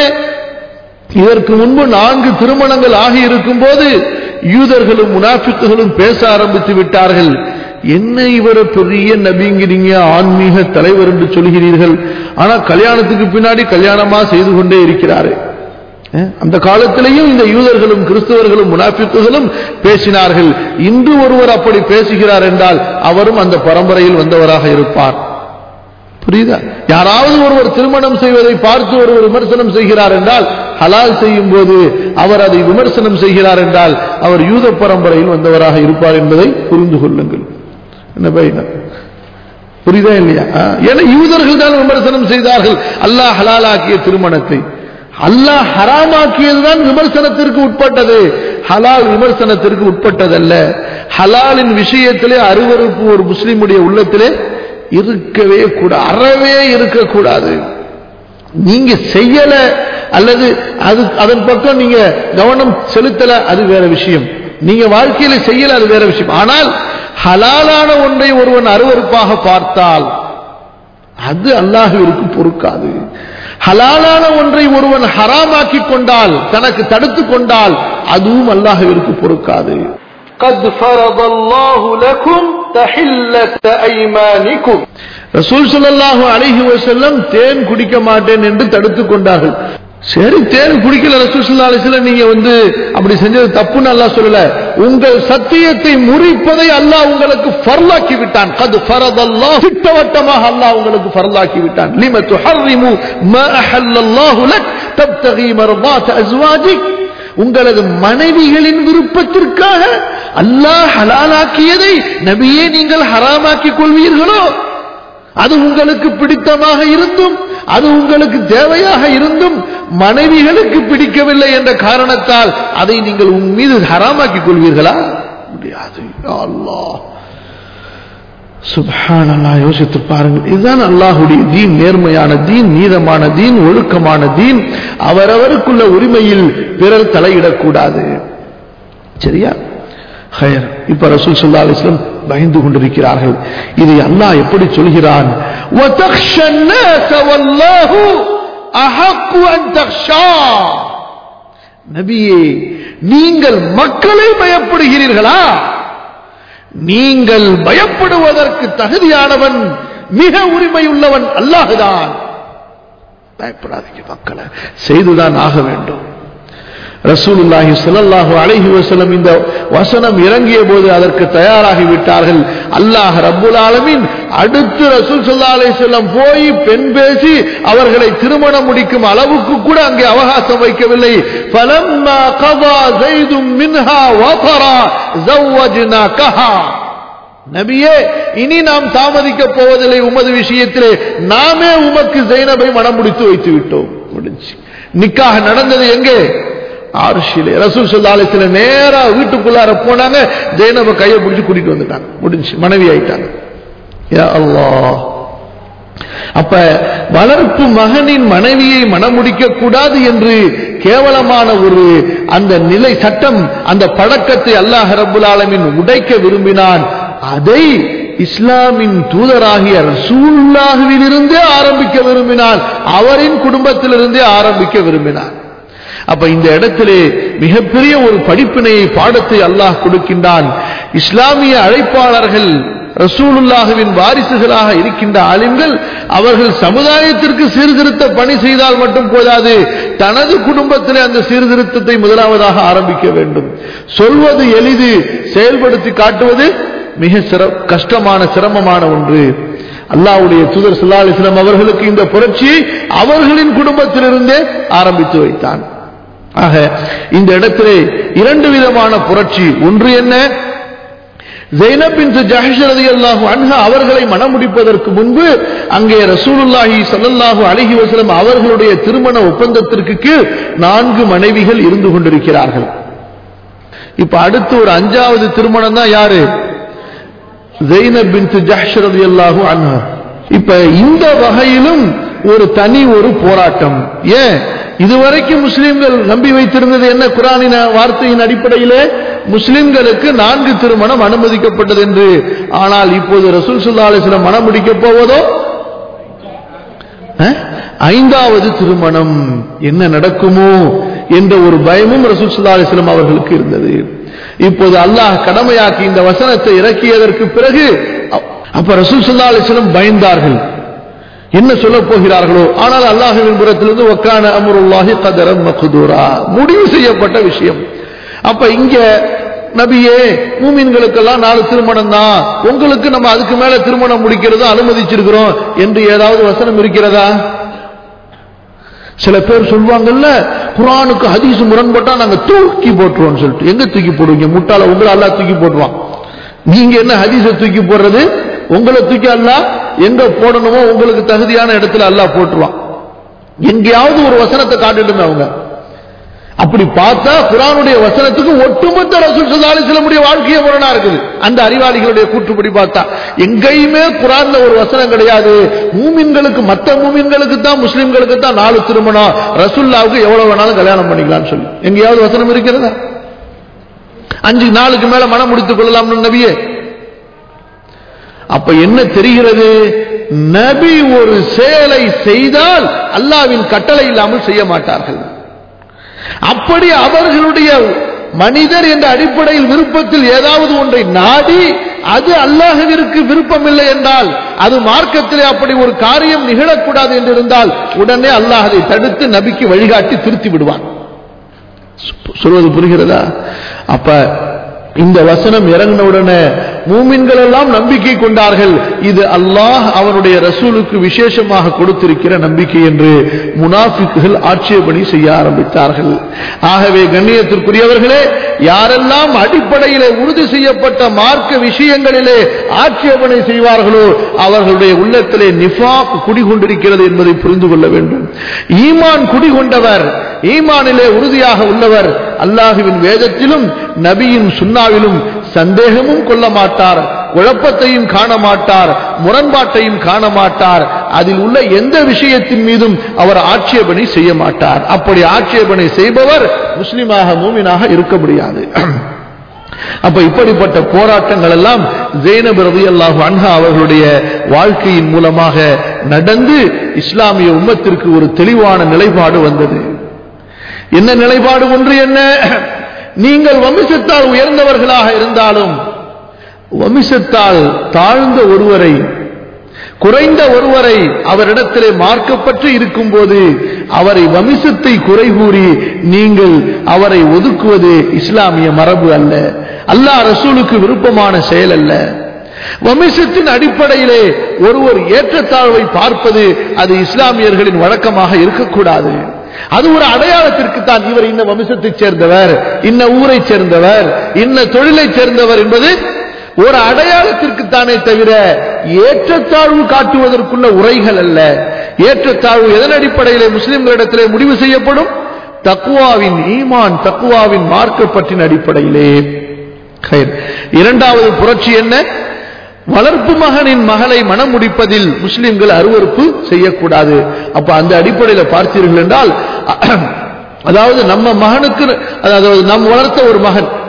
இதற்கு முன்பு நான்கு திருமணங்கள் ஆகி இருக்கும் போது யூதர்களும் முனாஃபிக்குகளும் பேச ஆரம்பித்து விட்டார்கள் என்ன இவர பெரிய நபிங்கிறீங்க ஆன்மீக தலைவர் என்று சொல்கிறீர்கள் ஆனா கல்யாணத்துக்கு பின்னாடி கல்யாணமா செய்து கொண்டே இருக்கிறாரு அஹ், அந்த காலத்திலேயும் இந்த யூதர்களும் கிறிஸ்தவர்களும் முனாஃபிக்குகளும் பேசினார்கள் இன்று ஒருவர் அப்படி பேசுகிறார் என்றால் அவரும் அந்த பரம்பரையில் வந்தவராக இருப்பார் புரியுதா யாராவது ஒருவர் திருமணம் செய்வதை பார்த்து ஒருவர் விமர்சனம் செய்கிறார் என்றால் ஹலால் செய்யும் போது அவர் அதை விமர்சனம் செய்கிறார் என்றால் அவர் யூத பரம்பரையில் வந்தவராக இருப்பார் என்பதை புரிந்து கொள்ளுங்கள் என்ன பையன் புரியுதா இல்லையா ஆ, ஏன்னா யூதர்கள் தான் விமர்சனம் செய்தார்கள் அல்லாஹ் ஹலாலாக்கிய திருமணத்தை அல்லாஹ் ஹராமாக்கியதுதான் விமர்சனத்திற்கு உட்பட்டது ஹலால் விமர்சனத்திற்கு உட்பட்டதல்ல ஹலாலின் விஷயத்திலே அருவருப்பு ஒரு முஸ்லிமுடைய உள்ளத்திலே இருக்கவே கூடாது அறவே இருக்கக்கூடாது நீங்க செய்யல அல்லது அது அதன் பக்கம் நீங்க கவனம் செலுத்தல அது வேற விஷயம் நீங்க வாழ்க்கையில செய்யல அது வேற விஷயம் ஆனால் ஹலாலான ஒன்றை ஒருவன் அருவருப்பாக பார்த்தால் அது அல்லாஹுவிற்கு பொறுக்காது ஹலாலான ஒன்றை ஒருவன் ஹராமாக்கி கொண்டால் தனக்கு தடுத்து கொண்டால் அதுவும் அல்லாஹுவிற்கு பொறுக்காது قد فرض الله لكم تحلة أيمانكم ரசூல் ஸல்லல்லாஹு அலைஹி வஸல்லம் தேன் குடிக்க மாட்டேன் என்று தடுத்து கொண்டார்கள் சரி தேன் குடிக்கல ரசூல் ஸல்லல்லாஹு அலைஹி வஸல்லம் நீங்க வந்து அப்படி செஞ்சது தப்புன்னு அல்லாஹ் சொல்லல உங்கள் சத்தியத்தை முறிப்பதை அல்லாஹ் உங்களுக்கு ஃபர்லாக்கி விட்டான் கது ஃபரதல்லாஹ் திட்டவட்டமாக அல்லாஹ் உங்களுக்கு ஃபர்லாக்கி விட்டான் லிம துஹர்ரிமு மா அஹல்லல்லாஹு லக் தப்தகி மர்தாத் அஸ்வாஜிக் உங்களது மனைவிகளின் விருப்பத்திற்காக அல்லாஹ் ஹலாலாக்கியதை நபியே நீங்கள் ஹராமாக்கிக் கொள்வீர்களோ அது உங்களுக்கு பிடித்தமாக இருந்தும் அது உங்களுக்கு தேவையாக இருந்தும் மனைவிகளுக்கு பிடிக்கவில்லை என்ற காரணத்தால் அதை நீங்கள் உன் மீது ஹராமாக்கிக் கொள்வீர்களா முடியாது யா அல்லாஹ் சுப்ஹானல்லாஹ் யோசித்து பாருங்கள் இதுதான் அல்லாஹுடைய தீன் நேர்மையான தீன் நீதமான தீன் ஒழுக்கமான தீன் அவரவருக்குள்ள உரிமையில் பிறர் தலையிடக்கூடாது சரியா ஹயர் இப்ப ரசூல் ஸல்லல்லாஹு அலைஹி வஸல்லம் பயந்து கொண்டிருக்கிறார்கள் இதை அல்லாஹ் எப்படி சொல்கிறான் وَتَخْشَى النَّاسَ وَاللَّهُ أَحَقُّ أَن تَخْشَاهُ நபியே நீங்கள் மக்களை பயப்படுகிறீர்களா நீங்கள் பயப்படுவதற்கு தகுதியானவன் மிக உரிமையுள்ளவன் அல்லாஹுதான் பயப்படாதீங்க மக்களை செய்துதான் ஆக வேண்டும் ரசூலுல்லாஹி ஸல்லல்லாஹு அலைஹி வஸல்லம் இந்த வசனம் இறங்கிய போது அதற்கு தயாராகி விட்டார்கள் அல்லாஹ் ரப்புல் ஆலமீன் அடுத்து ரசூல் ஸல்லல்லாஹு அலைஹி வஸல்லம் போய் பெண் பேசி அவர்களை திருமணம் முடிக்கும் அளவுக்கு கூட அங்கே அவகாசம் வைக்கவில்லை ஃபலம்மா கதா ஸைதும் மின்ஹா வஃபரா ஜவ்வஜ்னாகஹா நபியே இனி நாம் தாமதிக்க போவதில்லை உமது விஷயத்திலே நாமே உமக்கு ஜைனபை மனம் முடித்து வைத்து விட்டோம் முடிஞ்சு நிக்காக நடந்தது எங்கே ஆர்ஷிலே ரசூல் சொல்லாலயத்தில் நேரா வீட்டுக்குள்ளார போனாங்க ஜெயனப கையை பிடிச்சு கூட்டிட்டு வந்துட்டாங்க முடிஞ்சு மனைவி ஆயிட்டாங்க யா அல்லாஹ் அப்ப வளர்ப்பு மகனின் மனைவியை மணமுடிக்க கூடாது என்று கேவலமான ஒரு அந்த நிலை சட்டம் அந்த பழக்கத்தை அல்லாஹ் ரபுல் ஆலமின் உடைக்க விரும்பினான் அதை இஸ்லாமின் தூதராகிய ரசூல்லாஹுவிலிருந்தே ஆரம்பிக்க விரும்பினான் அவரின் குடும்பத்திலிருந்தே ஆரம்பிக்க விரும்பினான் அப்ப இந்த இடத்திலே மிகப்பெரிய ஒரு படிப்பினையை பாடத்தை அல்லாஹ் கொடுக்கின்றான் இஸ்லாமிய அழைப்பாளர்கள் ரசூலுல்லாஹுவின் வாரிசுகளாக இருக்கின்ற ஆலிம்கள் அவர்கள் சமுதாயத்திற்கு சீர்திருத்த பணி செய்தால் மட்டும் போதாது தனது குடும்பத்திலே அந்த சீர்திருத்தத்தை முதலாவதாக ஆரம்பிக்க வேண்டும் சொல்வது எளிது செயல்படுத்தி காட்டுவது மிக சிற கஷ்டமான சிரமமான ஒன்று அல்லாஹ்வுடைய தூதர் ஸல்லல்லாஹு அலைஹி வஸல்லம் அவர்களுக்கு இந்த புரட்சியை அவர்களின் குடும்பத்திலிருந்தே ஆரம்பித்து வைத்தான் ஆக இந்த இடத்திலே இரண்டு விதமான புரட்சி ஒன்று என்ன ஜெய்னப் பின் ஜஹஷ் ரலியல்லாஹு அன்ஹா அவர்களை மணமுடிப்பதற்கு முன்பு அங்கே ரசூலுல்லாஹி ஸல்லல்லாஹு அலைஹி வஸல்லம் அவர்களுடைய திருமண ஒப்பந்தத்திற்கு கீழ் நான்கு மனைவிகள் இருந்து கொண்டிருக்கிறார்கள் இப்ப அடுத்து ஒரு அஞ்சாவது திருமணம் தான் யாரு ஜெய்னப் பின் ஜஹஷ் ரலியல்லாஹு அன்ஹா இப்ப இந்த வகையிலும் ஒரு தனி ஒரு போராட்டம் ஏன் இதுவரைக்கும் முஸ்லிம்கள் நம்பி வைத்திருந்தது என்ன குரானின் வார்த்தையின் அடிப்படையிலே முஸ்லிம்களுக்கு நான்கு திருமணம் அனுமதிக்கப்பட்டது என்று ஆனால் இப்போது ரசூல் சுல்லா அலிஸ்லம் மனம் முடிக்கப் போவதோ அஹ்? ஐந்தாவது திருமணம் என்ன நடக்குமோ என்ற ஒரு பயமும் ரசூல் சுல்லா அலிஸ்லம் அவர்களுக்கு இருந்தது இப்போது அல்லாஹ் கடமையாக்கி இந்த வசனத்தை இறக்கியதற்கு பிறகு அ- அப்ப ரசூல் சுல்லா அலிஸ்லம் பயந்தார்கள் என்ன சொல்ல போகிறார்களோ ஆனால் அல்லாஹுவின் புறத்திலிருந்து ஒக்கான அமருல்லாஹி கதரம் மகுதூரா முடிவு செய்யப்பட்ட விஷயம் அப்ப இங்க நபியே மூமின்களுக்கெல்லாம் நாலு திருமணம் தான் உங்களுக்கு நம்ம அதுக்கு மேல திருமணம் முடிக்கிறது அனுமதிச்சிருக்கிறோம் என்று ஏதாவது வசனம் இருக்கிறதா சில பேர் சொல்லுவாங்கல்ல குரானுக்கு ஹதீஸ் முரண்பட்டா நாங்க தூக்கி போட்டுருவோம் சொல்லிட்டு எங்க தூக்கி போடுவீங்க முட்டாள உங்களை அல்லாஹ் தூக்கி போட்டுருவான் நீங்க என்ன ஹதீஸை தூக்கி போடுறது உங்களை தூக்கி அல்லாஹ் எங்க போடணுமோ உங்களுக்கு தகுதியான இடத்துல அல்லாஹ் போட்டுருவான் எங்கேயாவது ஒரு வசனத்தை காட்டுட்டுமே அவங்க அப்படி பார்த்தா குரானுடைய வசனத்துக்கு ஒட்டுமொத்த ரசூல் ஸல்லல்லாஹு அலைஹி வஸல்லமுடைய வாழ்க்கையே முரணா இருக்குது அந்த அறிவாளிகளுடைய கூற்றுப்படி பார்த்தா எங்கேயுமே குரான்ல ஒரு வசனம் கிடையாது மூமின்களுக்கு மத்த மூமின்களுக்கு தான் முஸ்லிம்களுக்கு தான் நாலு திருமணம் ரசூல்லாவுக்கு எவ்வளவு வேணாலும் கல்யாணம் பண்ணிக்கலாம்னு சொல்லி எங்கேயாவது வசனம் இருக்கிறதா அஞ்சு நாளுக்கு மேல மனம் முடித்துக் கொள்ளலாம் நபியே அப்ப என்ன தெரிகிறது நபி ஒரு செயலை செய்தால் அல்லாவின் கட்டளை இல்லாமல் செய்ய மாட்டார்கள் அப்படி அவர்களுடைய மனிதர் என்ற அடிப்படையில் விருப்பத்தில் ஏதாவது ஒன்றை நாடி அது அல்லாஹுவிற்கு விருப்பமில்லை என்றால் அது மார்க்கத்திலே அப்படி ஒரு காரியம் நிகழக்கூடாது என்று இருந்தால் உடனே அல்லாஹ் அதை தடுத்து நபிக்கு வழிகாட்டி திருத்தி விடுவான் சொல்வது புரிகிறதா அப்ப இந்த வசனம் இறங்கின உடனே மூமின்கள் எல்லாம் நம்பிக்கை கொண்டார்கள் இது அல்லாஹ் அவனுடைய ரசூலுக்கு விசேஷமாக கொடுத்திருக்கிற நம்பிக்கை என்று முனாஃபிக்குகள் ஆட்சேபணி செய்ய ஆரம்பித்தார்கள் ஆகவே கண்ணியத்திற்குரியவர்களே யாரெல்லாம் அடிப்படையிலே உறுதி செய்யப்பட்ட மார்க்க விஷயங்களிலே ஆட்சேபனை செய்வார்களோ அவர்களுடைய உள்ளத்திலே நிஃபாக் குடிகொண்டிருக்கிறது என்பதை புரிந்து கொள்ள வேண்டும் ஈமான் குடிகொண்டவர் ஈமானிலே உறுதியாக உள்ளவர் அல்லாஹுவின் வேதத்திலும் நபியின் சுன்னாவிலும் சந்தேகமும் கொள்ள மாட்டார் குழப்பத்தையும் காண மாட்டார் முரண்பாட்டையும் காண மாட்டார் அதில் உள்ள எந்த விஷயத்தின் மீதும் அவர் ஆட்சேபனை செய்ய மாட்டார் அப்படி ஆட்சேபனை செய்பவர் முஸ்லிமாக மூமினாக இருக்க முடியாது அப்ப இப்படிப்பட்ட போராட்டங்கள் எல்லாம் ஜெயினப் ரலியல்லாஹு அன்ஹா அவர்களுடைய வாழ்க்கையின் மூலமாக நடந்து இஸ்லாமிய உம்மத்திற்கு ஒரு தெளிவான நிலைப்பாடு வந்தது என்ன நிலைப்பாடு ஒன்று என்ன நீங்கள் வம்சத்தால் உயர்ந்தவர்களாக இருந்தாலும் வம்சத்தால் தாழ்ந்த ஒருவரை குறைந்த ஒருவரை அவரிடத்திலே மார்க்கப்பட்டு இருக்கும்போது அவரை வம்சத்தை குறை கூறி நீங்கள் அவரை ஒதுக்குவது இஸ்லாமிய மரபு அல்ல அல்லாஹ் ரசூலுக்கு விருப்பமான செயல் அல்ல வம்சத்தின் அடிப்படையிலே ஒருவர் ஏற்றத்தாழ்வை பார்ப்பது அது இஸ்லாமியர்களின் வழக்கமாக இருக்கக்கூடாது அது ஒரு அடையாளத்திற்கு தான் இவர் இன்ன வம்சத்தைச் சேர்ந்தவர் இன்ன ஊரைச் சேர்ந்தவர் இன்ன தொழிலைச் சேர்ந்தவர் என்பது ஒரு அடையாளத்திற்கு தானே தவிர ஏற்றத்தாழ்வு காட்டுவதற்குள்ள உரைகள் அல்ல ஏற்றத்தாழ்வு எதன் அடிப்படையிலே முஸ்லிம்களிடத்திலே முடிவு செய்யப்படும் தக்குவாவின் ஈமான் தக்குவாவின் மார்க்கப்பற்றின் அடிப்படையிலே ஹைர். இரண்டாவது புரட்சி என்ன வளர்ப்பு மகனின் மகளை மனம் முடிப்பதில் முஸ்லிம்கள் அருவருப்பு செய்யக்கூடாது அப்ப அந்த அடிப்படையில் பார்த்தீர்கள் என்றால் அதாவது நம்ம மகனுக்கு அதாவது நம் வளர்த்த ஒரு மகன்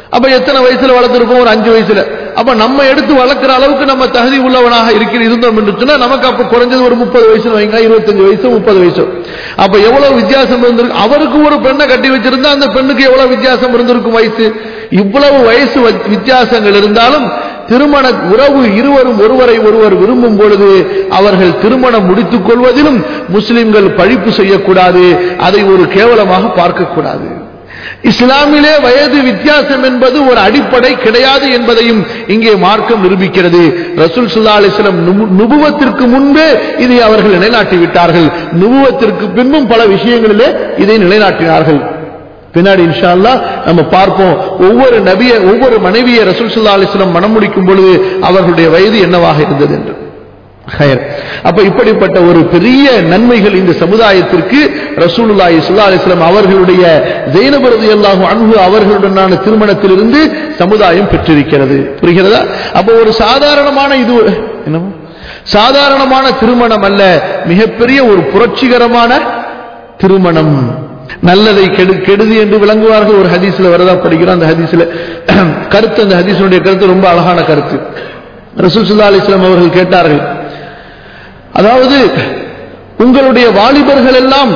அப்ப எத்தனை வயசுல வளர்த்திருப்போம் ஒரு அஞ்சு வயசுல அப்ப நம்ம எடுத்து வளர்க்கிற அளவுக்கு நம்ம தகுதி உள்ளவனாக இருக்கிற இருந்தோம் என்று சொன்னா நமக்கு அப்ப குறைஞ்சது ஒரு முப்பது வயசு வைங்க இருபத்தஞ்சு வயசு முப்பது வயசு அப்ப எவ்வளவு வித்தியாசம் இருந்திருக்கு அவருக்கு ஒரு பெண்ணை கட்டி வச்சிருந்தா அந்த பெண்ணுக்கு எவ்வளவு வித்தியாசம் இருந்திருக்கும் வயசு இவ்வளவு வயசு வ- வித்தியாசங்கள் இருந்தாலும் திருமண உறவு இருவரும் ஒருவரை ஒருவர் விரும்பும் பொழுது அவர்கள் திருமணம் முடித்துக் கொள்வதிலும் முஸ்லிம்கள் பழிப்பு செய்யக்கூடாது அதை ஒரு கேவலமாக பார்க்கக்கூடாது இஸ்லாமிலே வயது வித்தியாசம் என்பது ஒரு அடிப்படை கிடையாது என்பதையும் இங்கே மார்க்கம் நிரூபிக்கிறது ரசூல் சுல்லா அலிஸ்லம் நுபுவத்திற்கு முன்பே இதை அவர்கள் நிலைநாட்டி விட்டார்கள் நுபுவத்திற்கு பின்பும் பல விஷயங்களிலே இதை நிலைநாட்டினார்கள் பின்னாடி இன்ஷா அல்லாஹ் நம்ம பார்ப்போம் ஒவ்வொரு நபிய ஒவ்வொரு மனைவியை ரசூல் சுல்லா அலிஸ்லம் மனம் முடிக்கும் பொழுது அவர்களுடைய வயது என்னவாக இருந்தது என்று ஹயர். அப்ப இப்படிப்பட்ட ஒரு பெரிய நன்மைகள் இந்த சமுதாயத்திற்கு ரசூலுல்லாஹி ஸல்லல்லாஹு அலைஹி வஸல்லம் அவர்களுடைய ஜெயினப் ரலியல்லாஹு அன்ஹு அவர்களுடனான திருமணத்திலிருந்து சமுதாயம் பெற்றிருக்கிறது புரிகிறதா அப்ப ஒரு சாதாரணமான இது என்னமோ சாதாரணமான திருமணம் அல்ல மிகப்பெரிய ஒரு புரட்சிகரமான திருமணம் நல்லதை கெடு கெடுதி என்று விளங்குவார்கள் ஒரு ஹதீஸ்ல வரதா படிக்கிறோம் அந்த ஹதீஸ்ல கருத்து அந்த ஹதீஸுடைய கருத்து ரொம்ப அழகான கருத்து ரசூல் ஸல்லல்லாஹு அலைஹி வஸல்லம் அவர்கள் கேட்டார்கள் அதாவது உங்களுடைய வாலிபர்கள் எல்லாம்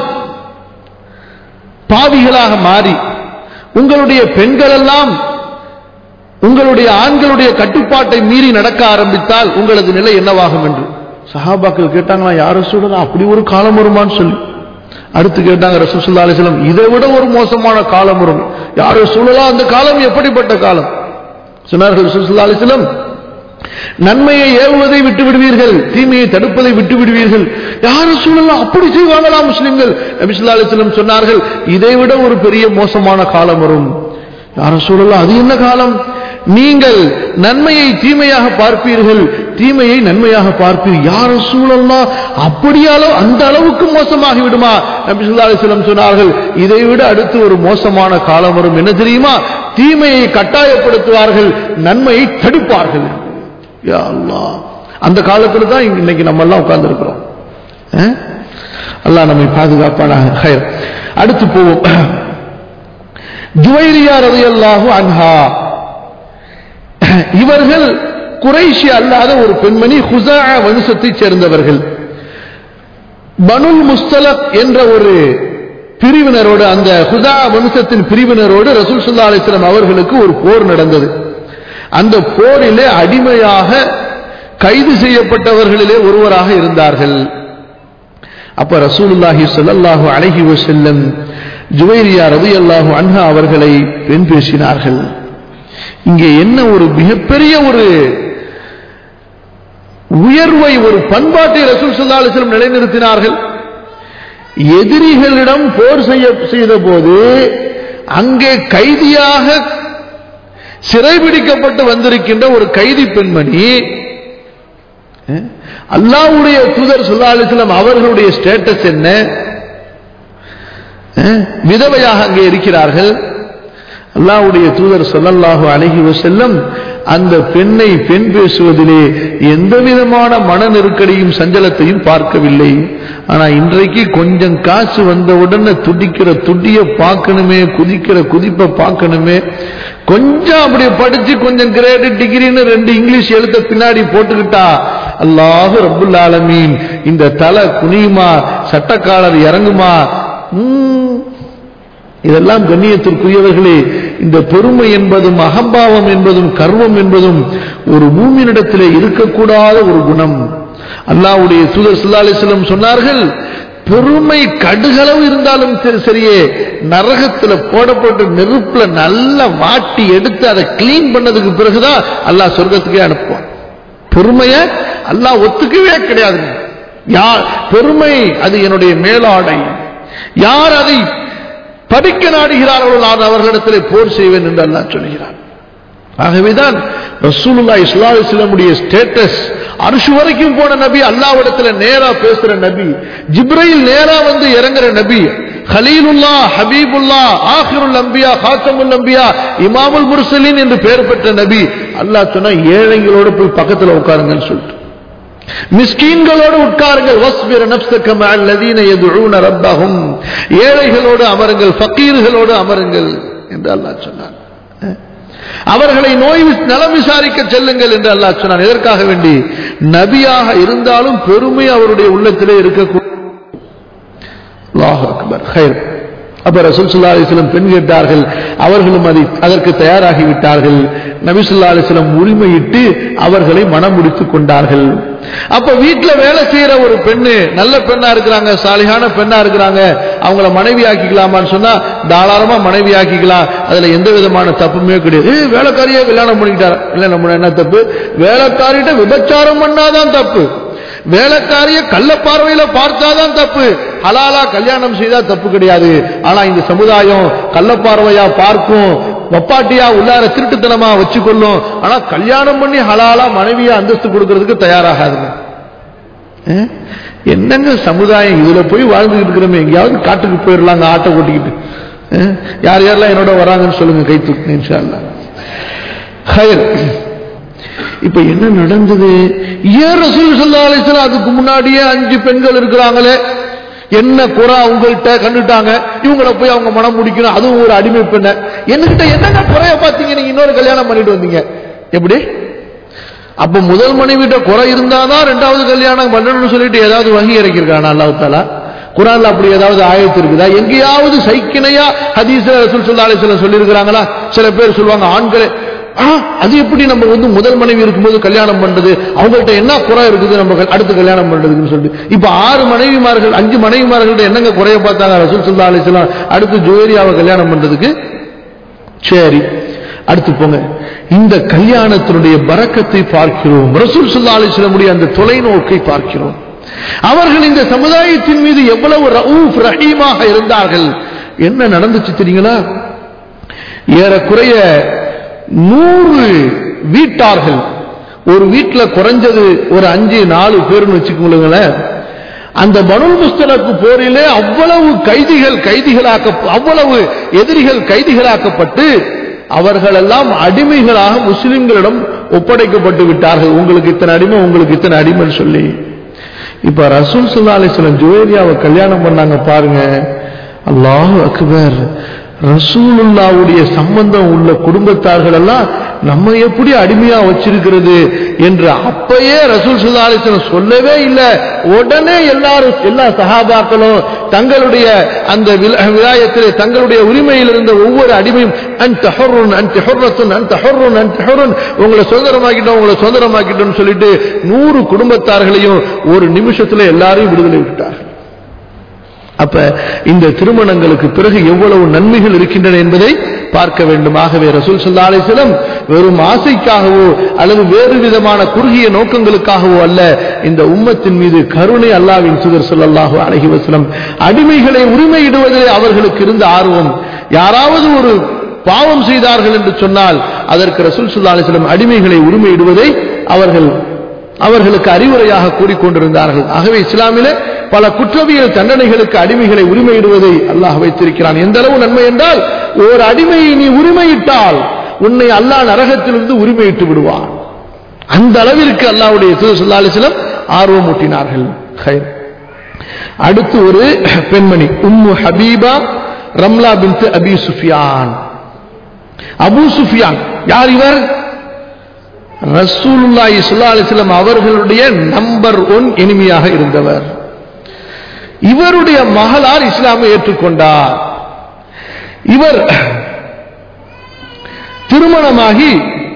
பாவிகளாக மாறி உங்களுடைய பெண்கள் எல்லாம் உங்களுடைய ஆண்களுடைய கட்டுப்பாட்டை மீறி நடக்க ஆரம்பித்தால் உங்களது நிலை என்னவாகும் என்று சஹாபாக்கள் கேட்டாங்களா யாரும் சொல்லலாம் அப்படி ஒரு காலம் வருமான்னு சொல்லி அடுத்து கேட்டாங்க ரசூலுல்லாஹி அலைஹி வஸல்லம் இதை விட ஒரு மோசமான காலம் வரும் யாரும் சொல்லலாம் அந்த காலம் எப்படிப்பட்ட காலம் சொன்னார்கள் ரசூலுல்லாஹி அலைஹி வஸல்லம் நன்மையை ஏவுவதை விட்டு விடுவீர்கள் தீமையை தடுப்பதை விட்டு விடுவீர்கள் யாரும் சொல்லலாம் அப்படி செய்வாங்களா முஸ்லிம்கள் நபி ஸல்லல்லாஹு அலைஹி வஸல்லம் சொன்னார்கள் இதை விட ஒரு பெரிய மோசமான காலம் வரும் யாரும் சொல்லலாம் அது என்ன காலம் நீங்கள் நன்மையை தீமையாக பார்ப்பீர்கள் தீமையை நன்மையாக பார்ப்பீர்கள் யாரும் சூழல்லாம் அப்படியாலோ அந்த அளவுக்கு மோசமாகி விடுமா நபி ஸல்லல்லாஹு அலைஹி வஸல்லம் சொன்னார்கள் இதை விட அடுத்து ஒரு மோசமான காலம் வரும் என்ன தெரியுமா தீமையை கட்டாயப்படுத்துவார்கள் நன்மையை தடுப்பார்கள் யா அல்லாஹ் அந்த காலத்துல தான் இங்க- இன்னைக்கு நம்ம எல்லாம் உட்கார்ந்து இருக்கிறோம் அல்லாஹ் நம்மை பாதுகாப்பானாக ஹைர். அடுத்து போவோம் ஜுவைரியா ரலியல்லாஹு அன்ஹா இவர்கள் குறைஷி அல்லாத ஒரு பெண்மணி ஹுசா வம்சத்தைச் சேர்ந்தவர்கள் பனுல் முஸ்தலக் என்ற ஒரு பிரிவினரோடு அந்த ஹுதா வம்சத்தின் பிரிவினரோடு ரசூல் ஸல்லல்லாஹு அலைஹி வஸல்லம் அவர்களுக்கு ஒரு போர் நடந்தது அந்த போரிலே அடிமையாக கைது செய்யப்பட்டவர்களிலே ஒருவராக இருந்தார்கள் அப்ப ரசூலுல்லாஹி ஸல்லல்லாஹு அலைஹி வஸல்லம் ஜுவைரியா ரலியல்லாஹு அன்ஹா அவர்களை பெண் பேசினார்கள் இங்கே என்ன ஒரு மிகப்பெரிய ஒரு உயர்வை ஒரு பண்பாட்டை ரசூல் ஸல்லல்லாஹு அலைஹி வஸல்லம் நிலைநிறுத்தினார்கள் எதிரிகளிடம் போர் செய்ய செய்த போது அங்கே கைதியாக சிறைபிடிக்கப்பட்டு வந்திருக்கின்ற ஒரு கைதி பெண்மணி அஹ், அல்லாஹ்வுடைய தூதர் ஸல்லல்லாஹு அலைஹி வஸல்லம் அவர்களுடைய ஸ்டேட்டஸ் என்ன அஹ், விதவையாக அங்கே இருக்கிறார்கள் அல்லாஹ்வுடைய தூதர் ஸல்லல்லாஹு அலைஹி வஸல்லம் அந்த பெண்ணை பெண் பேசுவதிலே எந்த விதமான மன நெருக்கடியும் சஞ்சலத்தையும் பார்க்கவில்லை ஆனா இன்றைக்கு கொஞ்சம் காசு வந்த உடனே துடிக்கிற துடிய பார்க்கணுமே குதிக்கிற குதிப்பை பார்க்கணுமே கொஞ்சம் அப்படி படிச்சு கொஞ்சம் கிரேடு டிகிரின்னு ரெண்டு இங்கிலீஷ் எழுத்த பின்னாடி போட்டுக்கிட்டா அல்லாஹு ரப்புல் ஆலமீன் இந்த தலை குனியுமா சட்டக்காலர் இறங்குமா ம், இதெல்லாம் கண்ணியத்திற்குரியவர்களே இந்த பெருமை என்பதும் அகம்பாவம் என்பதும் கர்வம் என்பதும் ஒரு மூமினிடத்திலே இருக்கக்கூடாத ஒரு குணம் அல்லாஹ்வுடைய தூதர் ஸல்லல்லாஹு அலைஹி வஸல்லம் சொன்னார்கள் பெருமை கடுகளவு இருந்தாலும் சரி சரியே நரகத்துல போடப்பட்டு நெருப்புல நல்லா வாட்டி எடுத்து அதை கிளீன் பண்ணதுக்கு பிறகுதான் அல்லாஹ் சொர்க்கத்துக்கே அனுப்புவான் பெருமைய அல்லாஹ் ஒத்துக்கவே கிடையாது யார் பெருமை அது என்னுடைய மேலாடை யார் அதை படிக்க நாடுகிறார்களோ நான் அவர்களிடத்திலே போர் செய்வேன் என்று அல்லாஹ் சொல்கிறான் ஆகவேதான் ரசூலுல்லாஹி ஸல்லல்லாஹு அலைஹி வஸல்லமுடைய ஸ்டேட்டஸ் அர்ஷ் வரைக்கும் போன நபி அல்லாஹ்விடத்துல நேரா பேசுற நபி ஜிப்ரைல் நேரா வந்து இறங்குற நபி ஹலீலுல்லா ஹபீபுல்லா ஆஹிருல் அம்பியா ஹாத்தமுல் அம்பியா இமாமுல் முர்சலின் என்று பெயர் பெற்ற நபி அல்லாஹ் சொன்னா ஏழைகளோட போய் பக்கத்துல உட்காருங்கன்னு சொல்லிட்டு மிஸ்கீன்களோடு உட்காருங்கள் வஸ்பிர நப்சக மஅல் லதீன யதுஊன ரப்பஹும் ஏழைகளோடு அமருங்கள் ஃபக்கீர்களோடு அமருங்கள் என்று அல்லாஹ் சொன்னான் அவர்களை நோய் வி- நலம் விசாரிக்க செல்லுங்கள் என்று அல்லாஹ் சொன்னான் எதற்காக வேண்டி நபியாக இருந்தாலும் பெருமை அவருடைய உள்ளத்திலே இருக்கக்கூடும் அல்லாஹ் அக்பர் ஹைர் அப்ப ரசூல் ஸல்லல்லாஹு அலைஹி வஸல்லம் பெண் கேட்டார்கள் அவர்களும் அதை அதற்கு தயாராகி விட்டார்கள் நபி ஸல்லல்லாஹு அலைஹி வஸல்லம் உரிமையிட்டு அவர்களை மனம் முடித்துக் கொண்டார்கள் அப்ப வீட்ல வேலை செய்யற ஒரு பெண்ணு நல்ல பெண்ணா இருக்கிறாங்க சாலிகான பெண்ணா இருக்கிறாங்க அவங்கள மனைவி ஆக்கிக்கலாமான்னு சொன்னா தாராளமா மனைவி ஆக்கிக்கலாம் அதுல எந்த விதமான தப்புமே கிடையாது ஏய், வேலைக்காரியே கல்யாணம் பண்ணிக்கிட்டார் இல்ல நம்ம என்ன தப்பு வேலைக்காரிட்ட விபச்சாரம் பண்ணாதான் தப்பு வேலைக்காரிய கள்ள பார்வையில பார்த்தாதான் தப்பு ஹலாலா கல்யாணம் செய்தா தப்பு கிடையாது ஆனா இந்த சமுதாயம் கள்ள பார்வையா பார்க்கும் வப்பாட்டியா உள்ளார திருட்டுத்தனமா வச்சுக்கொள்ளும் ஆனா கல்யாணம் பண்ணி ஹலாலா மனைவியா அந்தஸ்து கொடுக்கறதுக்கு தயாராகாதுங்க அஹ்? என்னங்க சமுதாயம் இதுல போய் வாழ்ந்துகிட்டு இருக்கிறோமே எங்கேயாவது காட்டுக்கு போயிடலாங்க ஆட்டை ஓட்டிக்கிட்டு அஹ்? யார் யாரெல்லாம் என்னோட வராங்கன்னு சொல்லுங்க கை தூக்கு இன்ஷா அல்லாஹ். ஹைர் இப்ப என்ன நடந்தது ஏன் ரசூல் ஸல்லல்லாஹு அலைஹி வஸல்லம் அதுக்கு முன்னாடியே அஞ்சு பெண்கள் இருக்கிறாங்களே என்ன குறை அவங்கள்ட்ட கண்டுட்டாங்க இவங்கள போய் அவங்க மனம் முடிக்கணும் அதுவும் ஒரு அடிமை பெண்ண என்கிட்ட என்னங்க குறைய பார்த்தீங்க நீங்க இன்னொரு கல்யாணம் பண்ணிட்டு வந்தீங்க எப்படி அப்ப முதல் மனைவிட்ட குறை இருந்தாதான் ரெண்டாவது கல்யாணம் பண்ணணும்னு சொல்லிட்டு ஏதாவது வகி இறக்கிருக்கானா அல்லாஹ் தாலா குரான்ல அப்படி ஏதாவது ஆயத்து இருக்குதா எங்கேயாவது சைக்கிணையா ஹதீஸ்ல ரசூல் ஸல்லல்லாஹு அலைஹி வஸல்லம் சொல்லியிருக்கிறாங்களா சில பேர் சொல்லுவாங்க ஆண்களே ஆ, அது எப்படி நம்ம வந்து முதல் மனைவி இருக்கும்போது கல்யாணம் பண்றது அவங்கள்ட்ட என்ன குறை இருக்குது நம்ம கல்- அடுத்து கல்யாணம் பண்றதுன்னு சொல்லிட்டு இப்ப ஆறு மனைவிமார்கள் அஞ்சு மனைவிமார்கள்ட்ட என்னங்க குறைய பார்த்தாங்க ரசூல் ஸல்லல்லாஹு அலைஹி வஸல்லம் அடுத்து ஜுவேரியாவை கல்யாணம் பண்றதுக்கு சரி அடுத்து போங்க இந்த கல்யாணத்தினுடைய பரக்கத்தை பார்க்கிறோம் ரசூல் ஸல்லல்லாஹு அலைஹி வஸல்லமுடைய அந்த தொலைநோக்கை பார்க்கிறோம் அவர்கள் இந்த சமுதாயத்தின் மீது எவ்வளவு ரவுஃப் ரஹீமாக இருந்தார்கள் என்ன நடந்துச்சு தெரியுங்களா ஏறக்குறைய நூறு வீட்டார்கள் ஒரு வீட்டுல குறைஞ்சது ஒரு அஞ்சு நாலு பேர்னு வச்சுக்கோங்களேன் அந்த பனுல் முஸ்தலக்கு போரிலே அவ்வளவு கைதிகள் கைதிகளாக்க அவ்வளவு எதிரிகள் கைதிகளாக்கப்பட்டு அவர்களெல்லாம் அடிமைகளாக முஸ்லிம்களிடம் ஒப்படைக்கப்பட்டு விட்டார்கள் உங்களுக்கு இத்தனை அடிமை உங்களுக்கு இத்தனை அடிமைன்னு சொல்லி இப்ப ரசூல் சுல்லா அலிஸ்லாம் ஜுவேரியாவை கல்யாணம் பண்ணாங்க பாருங்க அல்லாஹ் அக்பர் ரசூலுல்லாவுடைய சம்பந்தம் உள்ள குடும்பத்தார்கள் எல்லாம் நம்ம எப்படி அடிமையா வச்சிருக்கிறது என்று அப்பயே ரசூல் சுல்லா அலிஸ்லாம் சொல்லவே இல்லை உடனே எல்லாரும் எல்லா சஹாபாக்களும் தங்களுடைய அந்த வில- விலாயத்திலே தங்களுடைய உரிமையில் இருந்த ஒவ்வொரு அடிமையும் அன்ட ஹொர்ருன் அன்ட ஹொர்ரத்துன் அன்ட ஹொர்ருன் அன்ட ஹொர்ருன் உங்களை சுதந்திரமாக்கிட்டோம் உங்களை சுதந்திரமாக்கிட்டோம்னு சொல்லிட்டு நூறு குடும்பத்தார்களையும் ஒரு நிமிஷத்துல எல்லாரையும் விடுதலை விட்டார்கள் அப்ப இந்த திருமணங்களுக்கு பிறகு எவ்வளவு நன்மைகள் இருக்கின்றன என்பதை பார்க்க வேண்டும் ஆகவே ரசூல் ஸல்லல்லாஹு அலைஹி வஸல்லம் வெறும் ஆசைக்காகவோ அல்லது வேறு விதமான குறுகிய நோக்கங்களுக்காகவோ அல்ல இந்த உம்மத்தின் மீது கருணை அல்லாஹ்வின் தூதர் ஸல்லல்லாஹு அலைஹி வஸல்லம் அடிமைகளை உரிமையிடுவதிலே அவர்களுக்கு இருந்த ஆர்வம் யாராவது ஒரு பாவம் செய்தார்கள் என்று சொன்னால் அதற்கு ரசூல் ஸல்லல்லாஹு அலைஹி வஸல்லம் அடிமைகளை உரிமையிடுவதை அவர்கள் அவர்களுக்கு அறிவுரையாக கூறிக்கொண்டிருந்தார்கள் ஆகவே இஸ்லாமிலே பல குற்றவியல் தண்டனைகளுக்கு அடிமைகளை உரிமையிடுவதை அல்லாஹ் வைத்திருக்கிறான் எந்த அளவு நன்மை என்றால் ஒரு அடிமையை நீ உரிமையிட்டால் உன்னை அல்லாஹ் நரகத்திலிருந்து உரிமையிட்டு விடுவான் அந்த அளவிற்கு அல்லாஹ்வுடைய தூதர் ஸல்லல்லாஹு அலைஹி வஸல்லம் ஆர்வம் ஊட்டினார்கள் ஹைர். அடுத்து ஒரு பெண்மணி Umm Habiba Ramla bint Abi Sufyan Abu Sufyan யார் இவர் ரசூலுல்லாஹி ஸல்லல்லாஹு அலைஹி வஸல்லம் அவர்களுடைய நம்பர் ஒன் எனிமியாக இருந்தவர் இவருடைய மகளார் இஸ்லாமை ஏற்றுக்கொண்டார் இவர் திருமணமாகி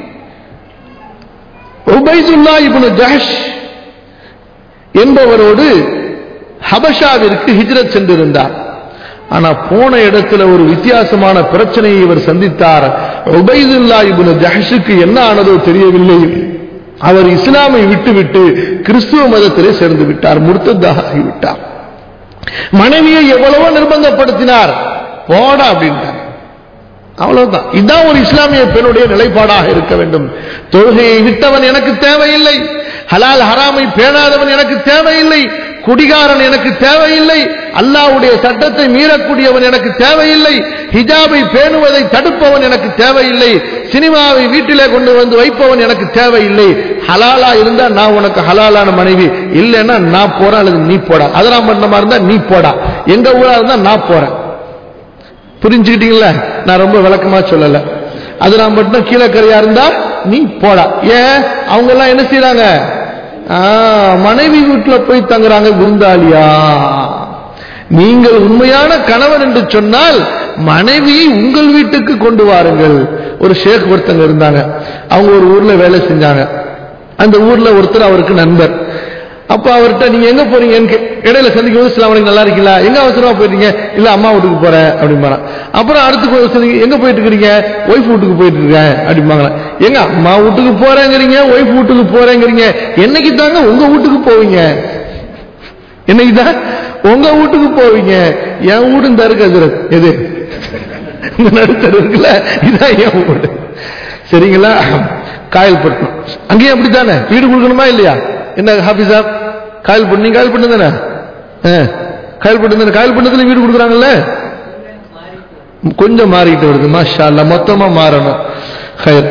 உபைதுல்லா இப்னு ஜஹஷ் என்பவரோடு ஹபஷாவிற்கு ஹிஜ்ரத் சென்றிருந்தார் ஆனா போன இடத்துல ஒரு வித்தியாசமான பிரச்சனையை இவர் சந்தித்தார் உபைதுல்லா இப்னு ஜஹஷுக்கு என்ன ஆனதோ தெரியவில்லை அவர் இஸ்லாமை விட்டுவிட்டு கிறிஸ்துவ மதத்திலே சேர்ந்து விட்டார் முர்த்ததாக ஆகிவிட்டார் மனைவியை எவ்வளவோ நிர்பந்தப்படுத்தினார் போடா அப்படின்ட்டார் அவ்வளவுதான் இதுதான் ஒரு இஸ்லாமிய பெண்ணுடைய நிலைப்பாடாக இருக்க வேண்டும் தொழுகையை விட்டவன் எனக்கு தேவையில்லை ஹலால் ஹராமை பேணாதவன் எனக்கு தேவையில்லை குடிகாரன் எனக்கு தேவையில்லை அல்லாஹ்வுடைய சட்டத்தை மீறக்கூடியவன் எனக்கு தேவையில்லை ஹிஜாபை பேணுவதை தடுப்பவன் எனக்கு தேவையில்லை சினிமாவை வீட்டிலே கொண்டு வந்து வைப்பவன் எனக்கு தேவையில்லை ஹலாலா இருந்தா நான் உனக்கு ஹலாலான மனைவி இல்லைன்னா நான் போறேன் அல்லது நீ போடா அதெல்லாம் பண்ணமா இருந்தா நீ போடா எங்க ஊரா இருந்தா நான் போறேன் புரிஞ்சுக்கிட்டீங்களா நான் ரொம்ப விளக்கமா சொல்லல அதெல்லாம் மட்டும் கீழக்கரையா இருந்தா நீ போடா ஏன் அவங்க எல்லாம் என்ன செய்யறாங்க ஆ, மனைவி வீட்டுல போய் தங்குறாங்க விருந்தாளியா நீங்கள் உண்மையான கணவன் என்று சொன்னால் மனைவியை உங்கள் வீட்டுக்கு கொண்டு வாருங்கள் ஒரு ஷேக் ஒருத்தங்க இருந்தாங்க அவங்க ஒரு ஊர்ல வேலை செஞ்சாங்க அந்த ஊர்ல ஒருத்தர் அவருக்கு நண்பர் அப்ப அவர்கிட்ட நீங்க எங்க போறீங்கன்னு கே- இடையில சந்திக்கும் போது சில நல்லா இருக்கீங்களா எங்க அவசரமா போயிட்டீங்க இல்ல அம்மா வீட்டுக்கு போறேன் அப்படிம்பாரான் அப்புறம் அடுத்து கொஞ்சம் சந்திக்க எங்க போயிட்டு இருக்கிறீங்க ஒய்ஃப் வீட்டுக்கு போயிட்டு இருக்கேன் அப்படிம்பாங்களா எங்க அம்மா வீட்டுக்கு போறேங்கிறீங்க ஒய்ஃப் வீட்டுக்கு போறேங்கிறீங்க என்னைக்கு தாங்க உங்க வீட்டுக்கு போவீங்க என்னைக்கு தான் உங்க வீட்டுக்கு போவீங்க என் வீடு இந்த இருக்கு ஹஜ்ரத். எது இந்த நடுத்தர் இருக்குல்ல இதான் என் வீடு சரிங்களா காயல்பட்டினம் அங்கேயும் அப்படித்தானே வீடு கொடுக்கணுமா இல்லையா என்ன ஹாஃபிஸா காயல்பட்டு நீங்க காயல்பட்டு தானே காயல்பட்டு தானே காயல்பட்டத்துல வீடு கொடுக்குறாங்கல்ல கொஞ்சம் மாறிட்டு வருது மாஷா அல்லாஹ் மொத்தமா மாறணும் ஹைர்.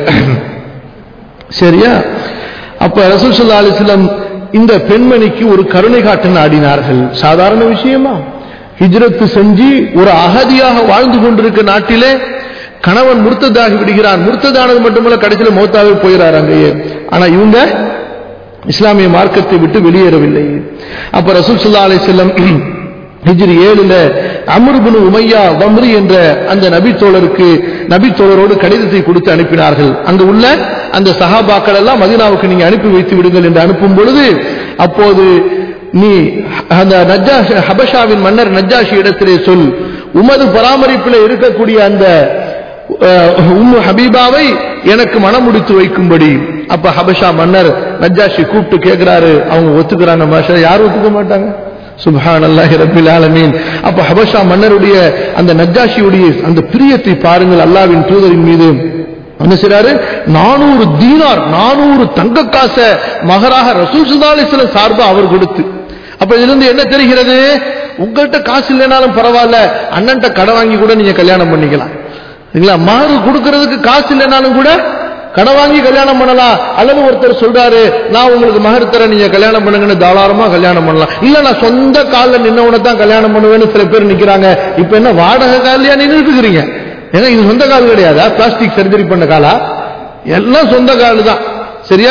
சரியா அப்ப ரசூல் ஸல்லல்லாஹு அலைஹி வஸல்லம் இந்த பெண்மணிக்கு ஒரு கருணை காட்ட நாடினார்கள் சாதாரண விஷயமா ஹிஜ்ரத்து செஞ்சு ஒரு அகதியாக வாழ்ந்து கொண்டிருக்க நாட்டிலே கணவன் முர்த்ததாகி விடுகிறான் முர்த்ததானது மட்டுமல்ல கடைசியில மௌத்தாவே போயிறாரு அங்கேயே ஆனா இவங்க இஸ்லாமிய மார்க்கத்தை விட்டு வெளியேறவில்லை அப்ப ரசூல் ஸல்லல்லாஹு அலைஹி வஸல்லம் ஹிஜ்ரி ஏழுல அமர்புனு உமையா வம்ரி என்ற அந்த நபி தோழருக்கு நபி தோழரோடு கடிதத்தை கொடுத்து அனுப்பினார்கள் அங்கு உள்ள அந்த சஹாபாக்கள் எல்லாம் மதீனாவுக்கு நீங்க அனுப்பி வைத்து விடுங்கள் என்று அனுப்பும் பொழுது அப்போது நீ அந்த நஜ்ஜாஷ் ஹபஷாவின் மன்னர் நஜ்ஜாஷி இடத்திலே சொல் உமது பராமரிப்பில் இருக்கக்கூடிய அந்த அஹ், உம்மு ஹபீபாவை எனக்கு மனம் முடித்து வைக்கும்படி அப்ப ஹபஷா மன்னர் நஜ்ஜாஷி கூப்பிட்டு கேட்கிறாரு அவங்க ஒத்துக்கிறாங்க பாஷா யாரும் ஒத்துக்க மாட்டாங்க சுப்ஹான் அல்லாஹி ரபில் ஆலமீன் அப்ப ஹபஷா மன்னருடைய அந்த நஜ்ஜாஷியுடைய அந்த பிரியத்தை பாருங்கள் அல்லாவின் தூதரின் மீது என்ன செய்றாரு நானூறு தீனார் நானூறு தங்க காச மகராக ரசூல் சுல்லாலிஸ்ல சார்பா அவர் கொடுத்து அப்ப இதுல இருந்து என்ன தெரிகிறது உங்கள்கிட்ட காசு இல்லைனாலும் பரவாயில்ல அண்ணன்ட்ட கடை வாங்கி கூட நீங்க கல்யாணம் பண்ணிக்கலாம் இல்லைங்களா மாறு கொடுக்கறதுக்கு காசு இல்லைனாலும் கூட கடை வாங்கி கல்யாணம் பண்ணலாம் அல்லது ஒருத்தர் சொல்றாரு நான் உங்களுக்கு மகர் தரேன் நீங்க கல்யாணம் பண்ணுங்கன்னு தாராளமா கல்யாணம் பண்ணலாம் இல்ல நான் சொந்த காலில் நின்னவனை தான் கல்யாணம் பண்ணுவேன்னு சில பேர் நிக்கிறாங்க இப்ப என்ன வாடகை காலியா நின்றுட்டு இருக்கிறீங்க ஏன்னா இது சொந்த கால் கிடையாதா பிளாஸ்டிக் சர்ஜரி பண்ண காலா எல்லாம் சொந்த கால் தான் சரியா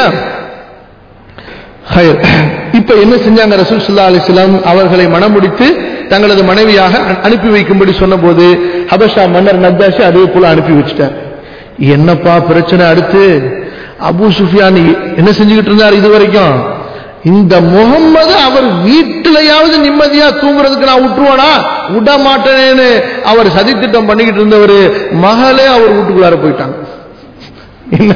ஹைர். இப்ப என்ன செஞ்சாங்க ரசூல் ஸல்லல்லாஹு அலைஹி வஸல்லம் அவர்களை மணமுடித்து தங்களது மனைவியாக அ- அனுப்பி வைக்கும்படி சொன்னபோது ஹபஷா மன்னர் நஜ்ஜாஷி அதே போல அனுப்பி வச்சிட்டார் என்னப்பா பிரச்சனை அடுத்து அபூ சுஃபியான் என்ன செஞ்சுக்கிட்டு இருந்தார் இது வரைக்கும் இந்த முகம்மது அவர் வீட்டிலையாவது நிம்மதியா தூங்குறதுக்கு நான் விட்டுருவானா விட மாட்டேனேன்னு அவர் சதித்திட்டம் பண்ணிக்கிட்டு இருந்தவர் மகளே அவர் வீட்டுக்குள்ளார போயிட்டாங்க என்ன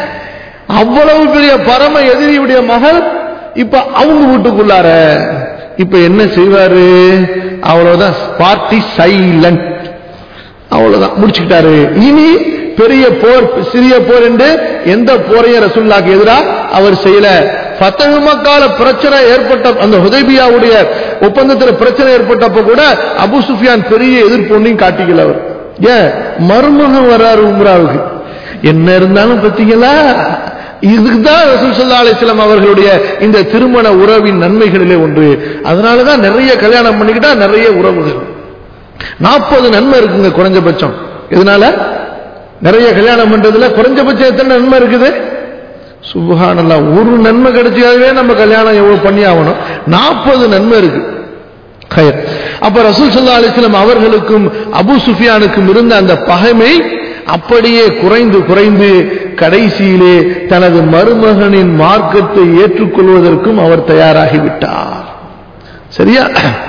அவ்வளவு பெரிய பரம எதிரியுடைய மகள் இப்ப அவங்க வீட்டுக்குள்ளார இப்ப என்ன செய்வாரு அவ்வளவுதான் பார்ட்டி சைலண்ட் அவ்வளவுதான் முடிச்சுக்கிட்டாரு இனி பெரிய போர் சிறிய போர் என்று எந்த போரையும் ரசூல்லாக்கு எதிரா அவர் செய்யல ஃபத்தஹ் மக்கால பிரச்சனை ஏற்பட்ட அந்த ஹுதைபியாவுடைய ஒப்பந்தத்துல பிரச்சனை ஏற்பட்டப்ப கூட அபு சுஃபியான் பெரிய எதிர்ப்பு ஒன்றையும் காட்டிக்கல அவர் ஏன் மருமகன் வராரு உம்ராவுக்கு என்ன இருந்தாலும் பார்த்தீங்களா இதுக்கு தான் ரசூல் ஸல்லல்லாஹு அலைஹி வஸல்லம் அவர்களுடைய இந்த திருமண உறவின் நன்மைகளிலே ஒன்று அதனால தான் நிறைய கல்யாணம் பண்ணிக்கிட்டா நிறைய உறவுகள் நாற்பது நன்மை இருக்குங்க குறைஞ்சபட்சம் இதனால நிறைய கல்யாணம் பண்றதுல குறைஞ்சபட்சம் எத்தனை நன்மை இருக்குது சுபஹானல்லாஹ் ஒரு நன்மை கிடைச்சாவே நம்ம கல்யாணம் எவ்வளவு பண்ணி ஆகணும் நாற்பது நன்மை இருக்கு கயர் அப்ப ரசூல் ஸல்லல்லாஹு அலைஹி வஸல்லம் அவர்களுக்கும் அபூ சுஃபியானுக்கும் இருந்த அந்த பகைமை அப்படியே குறைந்து குறைந்து கடைசியிலே தனது மருமகனின் மார்க்கத்தை ஏற்றுக்கொள்வதற்கும் அவர் தயாராகிவிட்டார் சரியா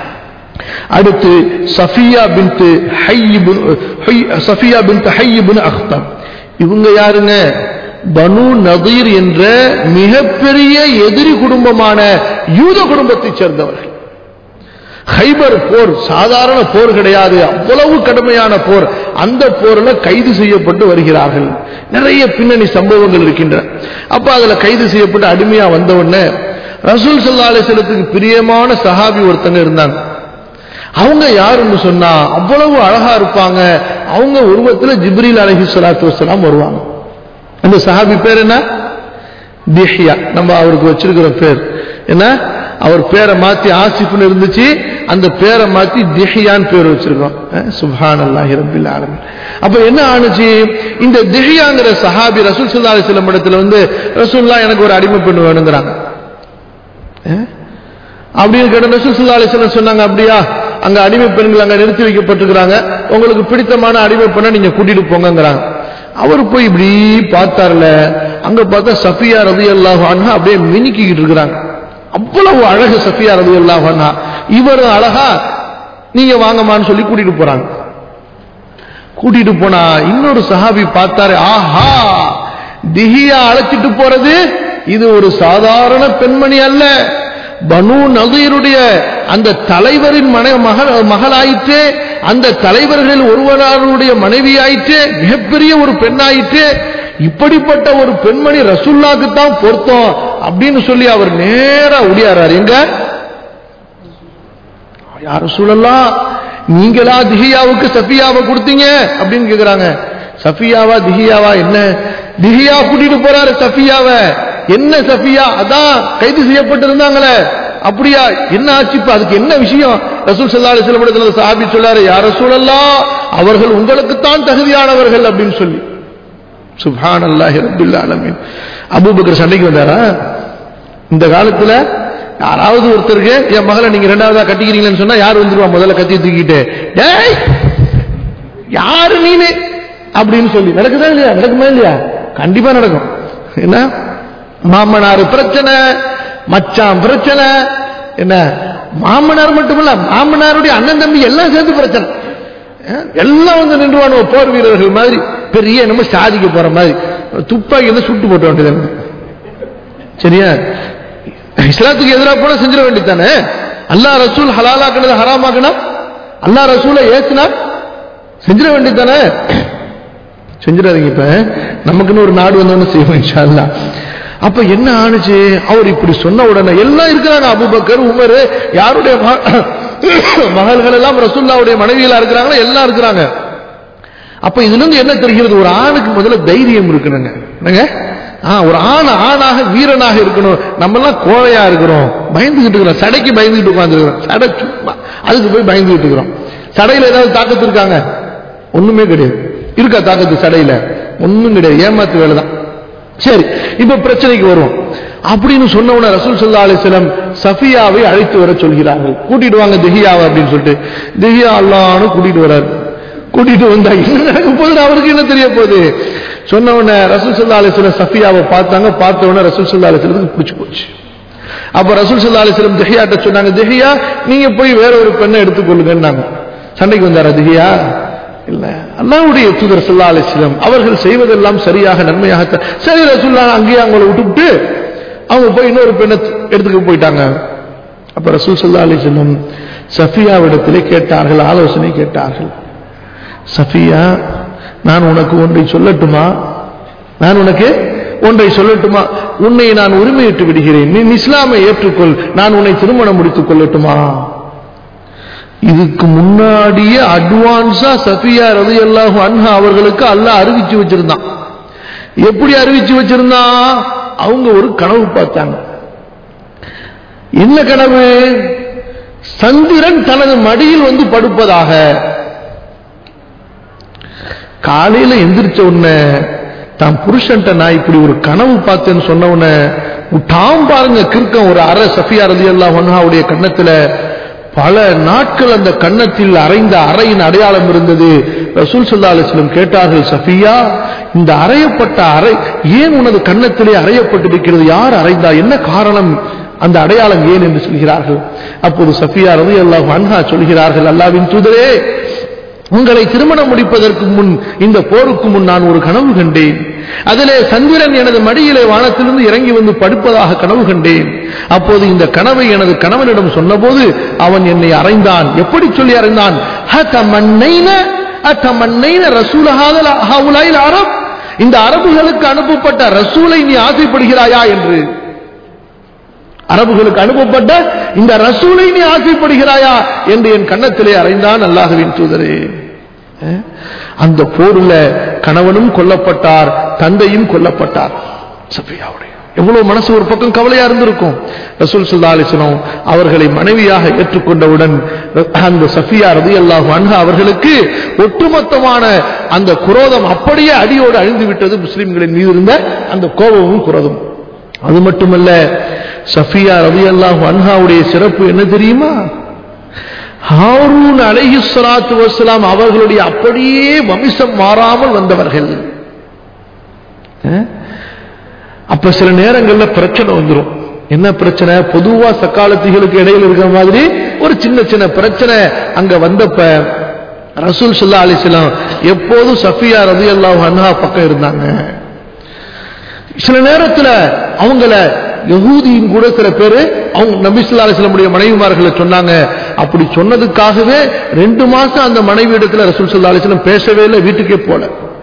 அடுத்து சஃபியா பின்த் ஹையிபுன் சஃபியா பின்த் ஹையிபுன் அக்தம் இவங்க யாருங்க பனு நதீர் என்ற மிகப்பெரிய எதிரி குடும்பமான யூத குடும்பத்தைச் சேர்ந்தவர்கள் ஹைபர் போர் சாதாரண போர் கிடையாது அவ்வளவு கடுமையான போர் அந்த போர்ல கைது செய்யப்பட்டு வருகிறார்கள் நிறைய பின்னணி சம்பவங்கள் இருக்கின்றன அப்ப அதுல கைது செய்யப்பட்டு அடிமையா வந்த உடனே ரசூல் சல்லா அலிஸ்லத்துக்கு பிரியமான சஹாபி ஒருத்தங்க இருந்தாங்க அவங்க யாருன்னு சொன்னா அவ்வளவு அழகா இருப்பாங்க அவங்க உருவத்துல ஜிப்ரீல் அலஹி சலாத்து வசலாம் வருவாங்க அந்த சஹாபி பேர் என்ன திஹ்யா நம்ம அவருக்கு வச்சிருக்கிற பேர் என்ன அவர் பேரை மாத்தி ஆசிப்னு இருந்துச்சு அந்த பேரை மாத்தி திஹியான்னு பேர் வச்சிருக்கோம் சுபான் அல்லாஹி ரபில் ஆலமின் அப்ப என்ன ஆணுச்சு இந்த திஹியாங்கிற சஹாபி ரசூல் சல்லா அலிஸ்லம் இடத்துல வந்து ரசூல்லா எனக்கு ஒரு அடிமை பெண் வேணுங்கிறாங்க அஹ்? அப்படின்னு கேட்ட ரசூல் சல்லா அலிஸ்லம் சொன்னாங்க அப்படியா அங்க அடிமை பெண்கள் அங்க நிறுத்தி வைக்கப்பட்டிருக்கிறாங்க உங்களுக்கு பிடித்தமான அடிமை பெண்ணை நீங்க கூட்டிட்டு போங்கங்கிறாங்க அவர் போய் இப்படி பார்த்தார்ல அங்க பார்த்தா சஃபியா ரதி அல்லாஹ் அப்படியே மினுக்கிக்கிட்டு இருக்கிறாங்க அவ்வளவு அழகு சஃபியா ரதி அல்லாஹ் இவர் அழகா நீங்க வாங்கம்மான்னு சொல்லி கூட்டிட்டு போறாங்க கூட்டிட்டு போனா இன்னொரு சஹாபி பார்த்தாரு ஆஹா திஹியா அழைச்சிட்டு போறது இது ஒரு சாதாரண பெண்மணி அல்ல பனு நதீருடைய அந்த தலைவரின் மன மகள் மகளாயிற்று அந்த தலைவர்கள் ஒருவருடைய மனைவி ஆயிற்று மிகப்பெரிய ஒரு பெண்ணாயிற்று இப்படிப்பட்ட ஒரு பெண்மணி ரசுல்லாக்கு தான் பொருத்தம் அப்படின்னு சொல்லி அவர் நேரா ஒடியாரார் எங்க யார சூழலாம் நீங்களா திஹியாவுக்கு சஃபியாவை கொடுத்தீங்க அப்படின்னு கேக்குறாங்க சஃபியாவா திஹியாவா என்ன திஹியா கூட்டிட்டு போறாரு சஃபியாவை என்ன சஃபியா அதான் கைது செய்யப்பட்டிருந்தாங்களே அப்படியா என்ன ஆச்சு இப்ப அதுக்கு என்ன விஷயம் ரசூல் சல்லா அலிஸ்லம் இடத்துல சாபி சொல்லாரு யார சூழல்லாம் அவர்கள் உங்களுக்குத்தான் தகுதியானவர்கள் அப்படின்னு சொல்லி சுபான் அல்லாஹி ரபில் ஆலமீன் அபூபக்கர் சண்டைக்கு வந்தாரா இந்த காலத்துல யாராவது ஒருத்தருக்கு என் மகளை நீங்க ரெண்டாவதா கட்டிக்கிறீங்கன்னு சொன்னா யார் வந்துருவா முதல்ல கத்தி தூக்கிட்டு டேய் யாரு நீனு அப்படின்னு சொல்லி நடக்குதா இல்லையா நடக்குமா இல்லையா கண்டிப்பா நடக்கும் என்ன மாமனார் பிரச்சனை மச்சான் பிரச்சனை என்ன மாமனார் மட்டுமல்ல மாமனாருடைய அண்ணன் தம்பி எல்லாம் சேர்ந்து பிரச்சனை அஹ், எல்லாம் வந்து நின்றுவானோ போர் வீரர்கள் மாதிரி பெரிய நம்ம சாதிக்க போற மாதிரி துப்பாக்கி வந்து சுட்டு போட்ட வேண்டியது சரியா இஸ்லாத்துக்கு எதிராக போனா செஞ்சிட வேண்டியதானே அல்லாஹ் ரசூல் ஹலாலாக்குனது ஹராமாக்குனா அல்லாஹ் ரசூலை ஏத்துனா செஞ்சிட வேண்டியதானே செஞ்சிடாதீங்க இப்ப நமக்குன்னு ஒரு நாடு வந்தோன்னு செய்வோம் இன்ஷா அல்லாஹ் அப்ப என்ன ஆணுச்சு அவர் இப்படி சொன்ன உடனே எல்லாம் இருக்கிறாங்க அபுபக்கர் உமர் யாருடைய மக- மகள்கள் எல்லாம் ரசூல்லாவுடைய மனைவிகளா இருக்கிறாங்களோ எல்லாம் இருக்கிறாங்க அப்ப இதுல இருந்து என்ன தெரிகிறது ஒரு ஆணுக்கு முதல்ல தைரியம் இருக்கணுங்க என்னங்க ஆ, ஒரு ஆண் ஆணாக வீரனாக இருக்கணும் நம்ம எல்லாம் கோழையா இருக்கிறோம் பயந்துகிட்டு இருக்கிறோம் சடைக்கு பயந்துகிட்டு உட்கார்ந்துருக்கிறோம் சடை சும்மா அதுக்கு போய் பயந்துகிட்டு இருக்கிறோம் சடையில ஏதாவது தாக்கத்து இருக்காங்க ஒண்ணுமே கிடையாது இருக்கா தாக்கத்து சடையில ஒண்ணும் கிடையாது ஏமாத்து வேலை தான் சரி இப்ப பிரச்சனைக்கு வருவோம் அப்படின்னு சொன்ன உடனே ரசூல் சல்லா அலிஸ்லம் சஃபியாவை அழைத்து வர சொல்கிறார்கள் கூட்டிட்டு வாங்க திஹியாவை அப்படின்னு சொல்லிட்டு திஹியா அல்லான்னு கூட்டிட்டு வராரு கூட்டிட்டு வந்தா என்ன நடக்க போகுது அவருக்கு என்ன தெரிய போகுது சொன்ன உடனே ரசூல் சல்லா அலிஸ்லம் சஃபியாவை பார்த்தாங்க பார்த்த உடனே ரசூல் சல்லா அலிஸ்லத்துக்கு பிடிச்சு போச்சு அப்ப ரசூல் சல்லா அலிஸ்லம் திஹியாட்ட சொன்னாங்க திஹியா நீங்க போய் வேற ஒரு பெண்ணை எடுத்துக்கொள்ளுங்கன்னாங்க சண்டைக்கு வந்தாரா திஹியா இல்ல அல்லாவுடைய தூதர் சல்லா அலிஸ்லம் அவர்கள் செய்வதெல்லாம் சரியாக நன்மையாக த- சரி ரசூல்லா அங்கேயே அவங்கள விட்டுவிட்டு அவங்க போய் இன்னொரு பெண்ணை எடுத்துக்க போயிட்டாங்க அப்ப ரசூல் சல்லா அலிஸ்லம் சஃபியாவிடத்திலே கேட்டார்கள் ஆலோசனை கேட்டார்கள் சஃபியா நான் உனக்கு ஒன்றை சொல்லட்டுமா நான் உனக்கு ஒன்றை சொல்லட்டுமா உன்னை நான் உரிமையிட்டு விடுகிறேன் நீ இஸ்லாமை ஏற்றுக்கொள் நான் உன்னை திருமணம் முடித்துக் கொள்ளட்டுமா இதுக்கு முன்னாடியே அட்வான்ஸா சஃபியா ரதி அல்லாஹு அன்ஹா அவர்களுக்கு அல்லாஹ் அறிவிச்சு வச்சிருந்தான் எப்படி அறிவிச்சு வச்சிருந்தான் அவங்க ஒரு கனவு பார்த்தாங்க என்ன கனவு சந்திரன் தனது மடியில் வந்து படுப்பதாக காலையில எந்திரிச்ச உடனே தான் புருஷன்ட்ட நான் இப்படி ஒரு கனவு பார்த்தேன்னு சொன்ன உடனே விட்டாம் பாருங்க கிறுக்கம் ஒரு அரை சஃபியா ரதி அல்லா ஒன்ஹாவுடைய கன்னத்துல பல நாட்கள் அந்த கன்னத்தில் அரைந்த அறையின் அடையாளம் இருந்தது ரசூல் சல்லா அலிஸ்லம் கேட்டார்கள் சஃபியா இந்த அறையப்பட்ட அறை ஏன் உனது கன்னத்திலே அறையப்பட்டிருக்கிறது யார் அறைந்தா என்ன காரணம் அந்த அடையாளம் ஏன் என்று சொல்கிறார்கள் அப்போது சஃபியா ரவி அல்லாஹ் அன்ஹா சொல்கிறார்கள் அல்லாவின் தூதரே உங்களை திருமணம் முடிப்பதற்கு முன் இந்த போருக்கு முன் நான் ஒரு கனவு கண்டேன் அதிலே சந்திரன் எனது மடியிலே வானத்திலிருந்து இறங்கி வந்து படுப்பதாக கனவு கண்டேன் அப்போது இந்த கனவை எனது கணவனிடம் சொன்னபோது அவன் என்னை அறைந்தான் எப்படி சொல்லி அறைந்தான் "ஹதமன்னைன அத்தமன்னைன ரசூலஹாதல் ஹவுலாயில் அரப் இந்த அரபுகளுக்கு அனுப்பப்பட்ட ரசூலை நீ ஆசைப்படுகிறாயா என்று அரபுகளுக்கு அனுப்பப்பட்ட இந்த ரசூலை நீ ஆசைப்படுகிறாயா என்று என் கன்னத்திலே அறைந்தான் அல்லாஹுவின் தூதரே அஹ்? அந்த போர்ல கணவனும் கொல்லப்பட்டார் தந்தையும் கொல்லப்பட்டார் சஃபியாவுடைய எவ்வளவு மனசு ஒரு பக்கம் கவலையா இருந்திருக்கும் ரசூல் சுல்லா அலிஸ்லாம் அவர்களை மனைவியாக ஏற்றுக்கொண்டவுடன் அந்த சஃபியா ரதி அல்லாஹ் அன்ஹா அவர்களுக்கு ஒட்டுமொத்தமான அந்த குரோதம் அப்படியே அடியோடு அழிந்து விட்டது முஸ்லிம்களின் மீது இருந்த அந்த கோபமும் குரோதம் அது மட்டுமல்ல சஃபியா ரவி அல்லாஹ் அன்ஹாவுடைய சிறப்பு என்ன தெரியுமா ஹாரூன் அலைஹி ஸலாத்து வஸ்ஸலாம் அவர்களுடைய அப்படியே வம்சம் மாறாமல் வந்தவர்கள் அஹ்? அப்ப சில நேரங்கள்ல பிரச்சனை வந்துரும் என்ன பிரச்சனை பொதுவா சக்காலத்திகளுக்கு இடையில இருக்கிற மாதிரி ஒரு சின்ன சின்ன பிரச்சனை அங்க வந்தப்ப ரசூல் ஸல்லல்லாஹு அலைஹி வஸல்லம் எப்போதும் சஃபியா ரலியல்லாஹு அன்ஹா பக்கம் இருந்தாங்க சில நேரத்துல அவங்கள யகூதியின் கூட சில பேரு அவங்க நபி ஸல்லல்லாஹு அலைஹி வஸல்லமுடைய மனைவிமார்களை சொன்னாங்க அப்படி சொன்னதுக்காகவே ரெண்டு மாசம் அந்த மனைவி இடத்துல ரசூல் ஸல்லல்லாஹு அலைஹி வஸல்லம் பேசவே இல்லை வீட்டுக்கே போல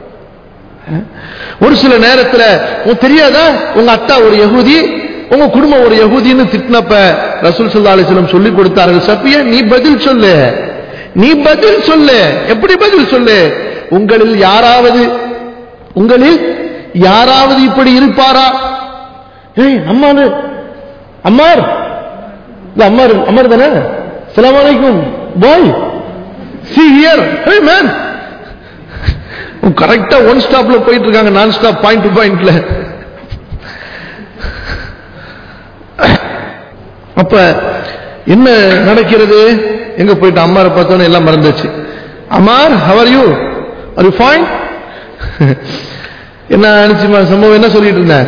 ஒரு சில நேரத்துல உனக்கு தெரியாதா உங்க அத்தா ஒரு யகூதி உங்க குடும்பம் ஒரு யகூதின்னு திட்டினப்ப ரசூல் ஸல்லல்லாஹு அலைஹி வஸல்லம் சொல்லி கொடுத்தார்கள் சப்பியா நீ பதில் சொல்லு நீ பதில் சொல்லு எப்படி பதில் சொல்லு உங்களில் யாராவது உங்களில் யாராவது இப்படி இருப்பாரா ஏய் அம்மாரு அம்மார் இல்ல அம்மார் அம்மார் தானே சலாம் அலைக்கும் பாய் சி ஹியர் ஹே மேன் கரெக்டா ஒன் ஸ்டாப்ல போயிட்டு இருக்காங்க நான் ஸ்டாப் பாயிண்ட் டு பாயிண்ட்ல அப்ப என்ன நடக்கிறது எங்க போயிட்டு அம்மாரை பார்த்தோன்னு எல்லாம் மறந்துச்சு Ammar how are you are you fine என்ன நினைச்சுமா சம்பவம் என்ன சொல்லிட்டு இருந்தேன்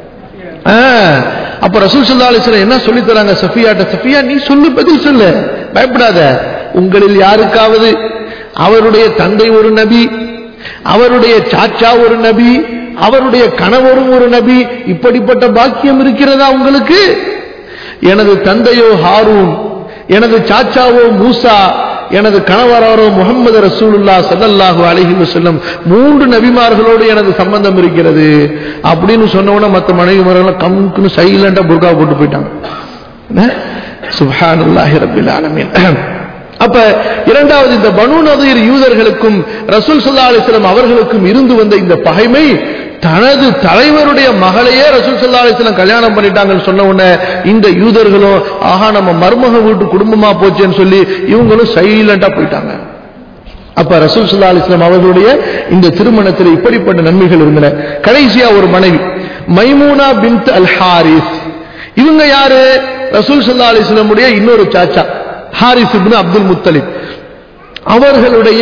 ஆ, அப்ப ரசூல் ஸல்லல்லாஹு அலைஹி வஸல்லம் என்ன சொல்லி தராங்க சஃபியாட்ட சஃபியா நீ சொல்லு பதில் சொல்லு பயப்படாத உங்களில் யாருக்காவது அவருடைய தந்தை ஒரு நபி அவருடைய சாச்சா ஒரு நபி அவருடைய கணவரும் ஒரு நபி இப்படிப்பட்ட பாக்கியம் இருக்கிறதா உங்களுக்கு எனது தந்தையோ ஹாரூன் எனது சாச்சாவோ மூசா எனது கணவராரோ முகமது ரசூலுல்லா ஸல்லல்லாஹு அலைஹி வஸல்லம் மூன்று நபிமார்களோடு எனது சம்பந்தம் இருக்கிறது அப்படின்னு சொன்ன உடனே மற்ற மனைவிமார்கள் கம்முன்னு சைலண்டா புர்கா போட்டு போயிட்டாங்க சுப்ஹானல்லாஹி ரப்பில் ஆலமீன் அப்ப இரண்டாவது இந்த பனு நதீர் யூதர்களுக்கும் ரசூல் ஸல்லல்லாஹு அலைஹி வஸல்லம் அவர்களுக்கும் இருந்து வந்த இந்த பகைமை தனது தலைவருடைய மகளையே ரசூல் ஸல்லல்லாஹு அலைஹி வஸல்லம் கல்யாணம் பண்ணிட்டாங்கன்னு சொன்ன உடனே இந்த யூதர்களும் ஆஹா நம்ம மருமக வீட்டு குடும்பமா போச்சேன்னு சொல்லி இவங்களும் சைலண்டா போயிட்டாங்க அப்ப ரசூல் ஸல்லல்லாஹு அலைஹி வஸல்லம் அவர்களுடைய இந்த திருமணத்தில் இப்படிப்பட்ட நன்மைகள் இருந்தன கடைசியா ஒரு மனைவி மைமூனா பின்த் அல் ஹாரிஸ் இவங்க யாரு ரசூல் ஸல்லல்லாஹு அலைஹி வஸல்லம் உடைய இன்னொரு சாச்சா ஹாரிஸ் இப்னு அப்துல் முத்தலிப் அவர்களுடைய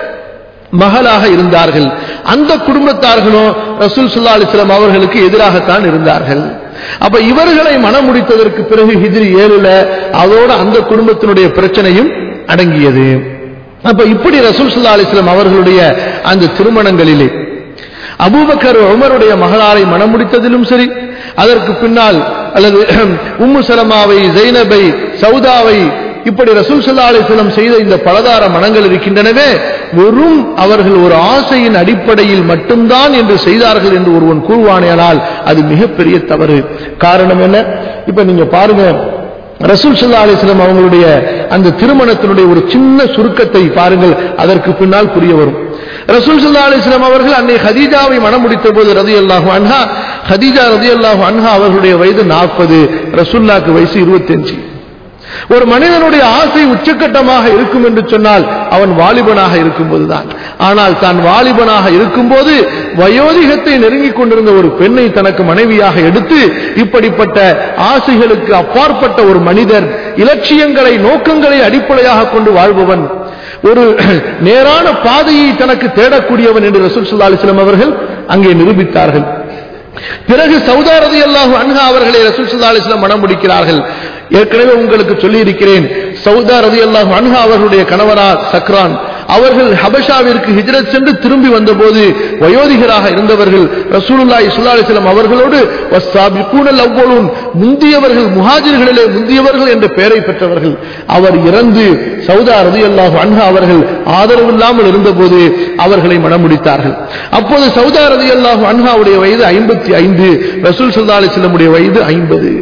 மகளாக இருந்தார்கள் அந்த குடும்பத்தார்களும் ரசூல் ஸல்லல்லாஹு அலைஹி வஸல்லம் அவர்களுக்கு எதிராகத்தான் இருந்தார்கள் அப்ப இவர்களை மனம் முடித்ததற்கு பிறகு ஹிஜ்ரி ஏழுல அதோட அந்த குடும்பத்தினுடைய பிரச்சனையும் அடங்கியது அப்ப இப்படி ரசூல் ஸல்லல்லாஹு அலைஹி வஸல்லம் அவர்களுடைய அந்த திருமணங்களிலே அபூபக்கர் உமருடைய மகளாரை மனம் முடித்ததிலும் சரி அதற்கு பின்னால் அல்லது உம்மு சலமாவை ஜைனபை சௌதாவை இப்படி ரசூல் ஸல்லல்லாஹு அலைஹி வஸல்லம் செய்த இந்த பலதார மனங்கள் இருக்கின்றனவே வெறும் அவர்கள் ஒரு ஆசையின் அடிப்படையில் மட்டும்தான் என்று செய்தார்கள் என்று ஒருவன் கூறுவானேனால் அது மிகப்பெரிய தவறு காரணம் என்ன இப்ப நீங்க பாருங்க ரசூல் ஸல்லல்லாஹு அலைஹி வஸல்லம் அவங்களுடைய அந்த திருமணத்தினுடைய ஒரு சின்ன சுருக்கத்தை பாருங்கள் அதற்கு பின்னால் புரிய வரும் ரசூல் ஸல்லல்லாஹு அலைஹி வஸல்லம் அவர்கள் அன்னை ஹதீஜாவை மணம் முடித்த போது ரலியல்லாஹு அன்ஹா ஹதீஜா ரலியல்லாஹு அன்ஹா அவர்களுடைய வயது 40 ரசூலுல்லாஹ்க்கு வயசு 25 ஒரு மனிதனுடைய ஆசை உச்சக்கட்டமாக இருக்கும் என்று சொன்னால் அவன் வாலிபனாக இருக்கும்போதுதான் ஆனால் தான் வாலிபனாக இருக்கும்போது வயோதிகத்தை நெருங்கிக் கொண்டிருந்த ஒரு பெண்ணை தனக்கு மனைவியாக எடுத்து இப்படிப்பட்ட ஆசைகளுக்கு அப்பாற்பட்ட ஒரு மனிதர் இலட்சியங்களை நோக்கங்களை அடிப்படையாக கொண்டு வாழ்பவன் ஒரு நேரான பாதையை தனக்கு தேடக்கூடியவன் என்று ரசூல் ஸல்லல்லாஹு அலைஹி வஸல்லம் அவர்கள் அங்கே நிரூபித்தார்கள் பிறகு சௌதாரதி அல்லாஹு அன்ஹா அவர்களை ரசூல் ஸல்லல்லாஹு அலைஹி வஸல்லம் மனம் முடிக்கிறார்கள் ஏற்கனவே உங்களுக்கு சொல்லி இருக்கிறேன் சௌதா ரதி அல்லாஹு அன்ஹா அவர்களுடைய கணவரா சக்ரான் அவர்கள் ஹபஷாவிற்கு ஹிஜ்ரத் சென்று திரும்பி வந்தபோது வயோதிகராக இருந்தவர்கள் ரசூலுல்லாஹி ஸல்லல்லாஹு அலைஹி வஸல்லம் அவர்களோடு வஸ்ஸாபிகூனல் அவ்வலூன் முந்தியவர்கள் முஹாஜிர்களிலே முந்தியவர்கள் என்ற பெயரை பெற்றவர்கள் அவர் இறந்து சௌதா ரலியல்லாஹு அன்ஹா அவர்கள் ஆதரவு இல்லாமல் இருந்தபோது அவர்களை மணமுடித்தார்கள் அப்போது சௌதா ரலியல்லாஹு அன்ஹாவுடைய வயது 55 ரசூல் ஸல்லல்லாஹு அலைஹி வஸல்லம் உடைய வயது 50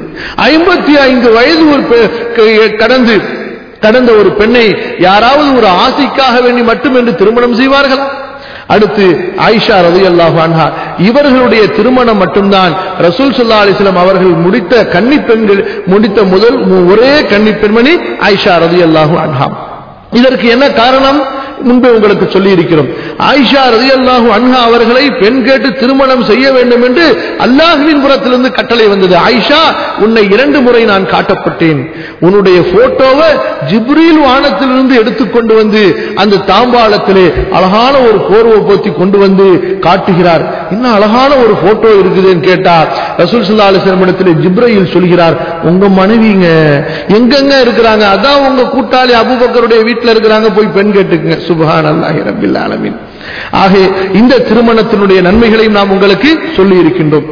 55 வயது ஒரு பெ- க- கடந்து கடந்த ஒரு பெண்ணை யாராவது ஒரு ஆசைக்காக வேண்டி மட்டும் என்று திருமணம் செய்வார்களா அடுத்து ஆயிஷா ரலியல்லாஹு அன்ஹா இவர்களுடைய திருமணம் மட்டும்தான் ரசூல் ஸல்லல்லாஹு அலைஹி வஸல்லம் அவர்கள் முடித்த கன்னி பெண்கள் முடித்த முதல் மு- ஒரே கன்னி பெண்மணி ஆயிஷா ரலியல்லாஹு அன்ஹா இதற்கு என்ன காரணம் முன்பே உங்களுக்கு சொல்லி இருக்கிறோம் ஆயிஷா ரலியல்லாஹு அன்ஹா அவர்களை பெண் கேட்டு திருமணம் செய்ய வேண்டும் என்று அல்லாஹ்வின் புறத்திலிருந்து கட்டளை வந்தது ஆயிஷா உன்னை இரண்டு முறை நான் காட்டப்பட்டேன் உன்னுடைய போட்டோவை ஜிப்ரீல் வானத்திலிருந்து எடுத்துக்கொண்டு வந்து அந்த தாம்பாளத்திலே அழகான ஒரு போர்வை போத்தி கொண்டு வந்து காட்டுகிறார் இன்னும் அழகான ஒரு போட்டோ இருக்குதுன்னு கேட்டா ரசூல் ஸல்லல்லாஹு அலைஹி வஸல்லம் இடத்திலே ஜிப்ரீல் சொல்கிறார் உங்க மனைவிங்க எங்கெங்க இருக்கிறாங்க அதான் உங்க கூட்டாளி அபூபக்கருடைய வீட்டுல இருக்கிறாங்க போய் பெண் கேட்டுக்குங்க சுபஹான் அல்லாஹி ரப்பில் ஆலமீன் ஆக இந்த திருமணத்தினுடைய நன்மைகளையும் நாம் உங்களுக்கு சொல்லி இருக்கின்றோம்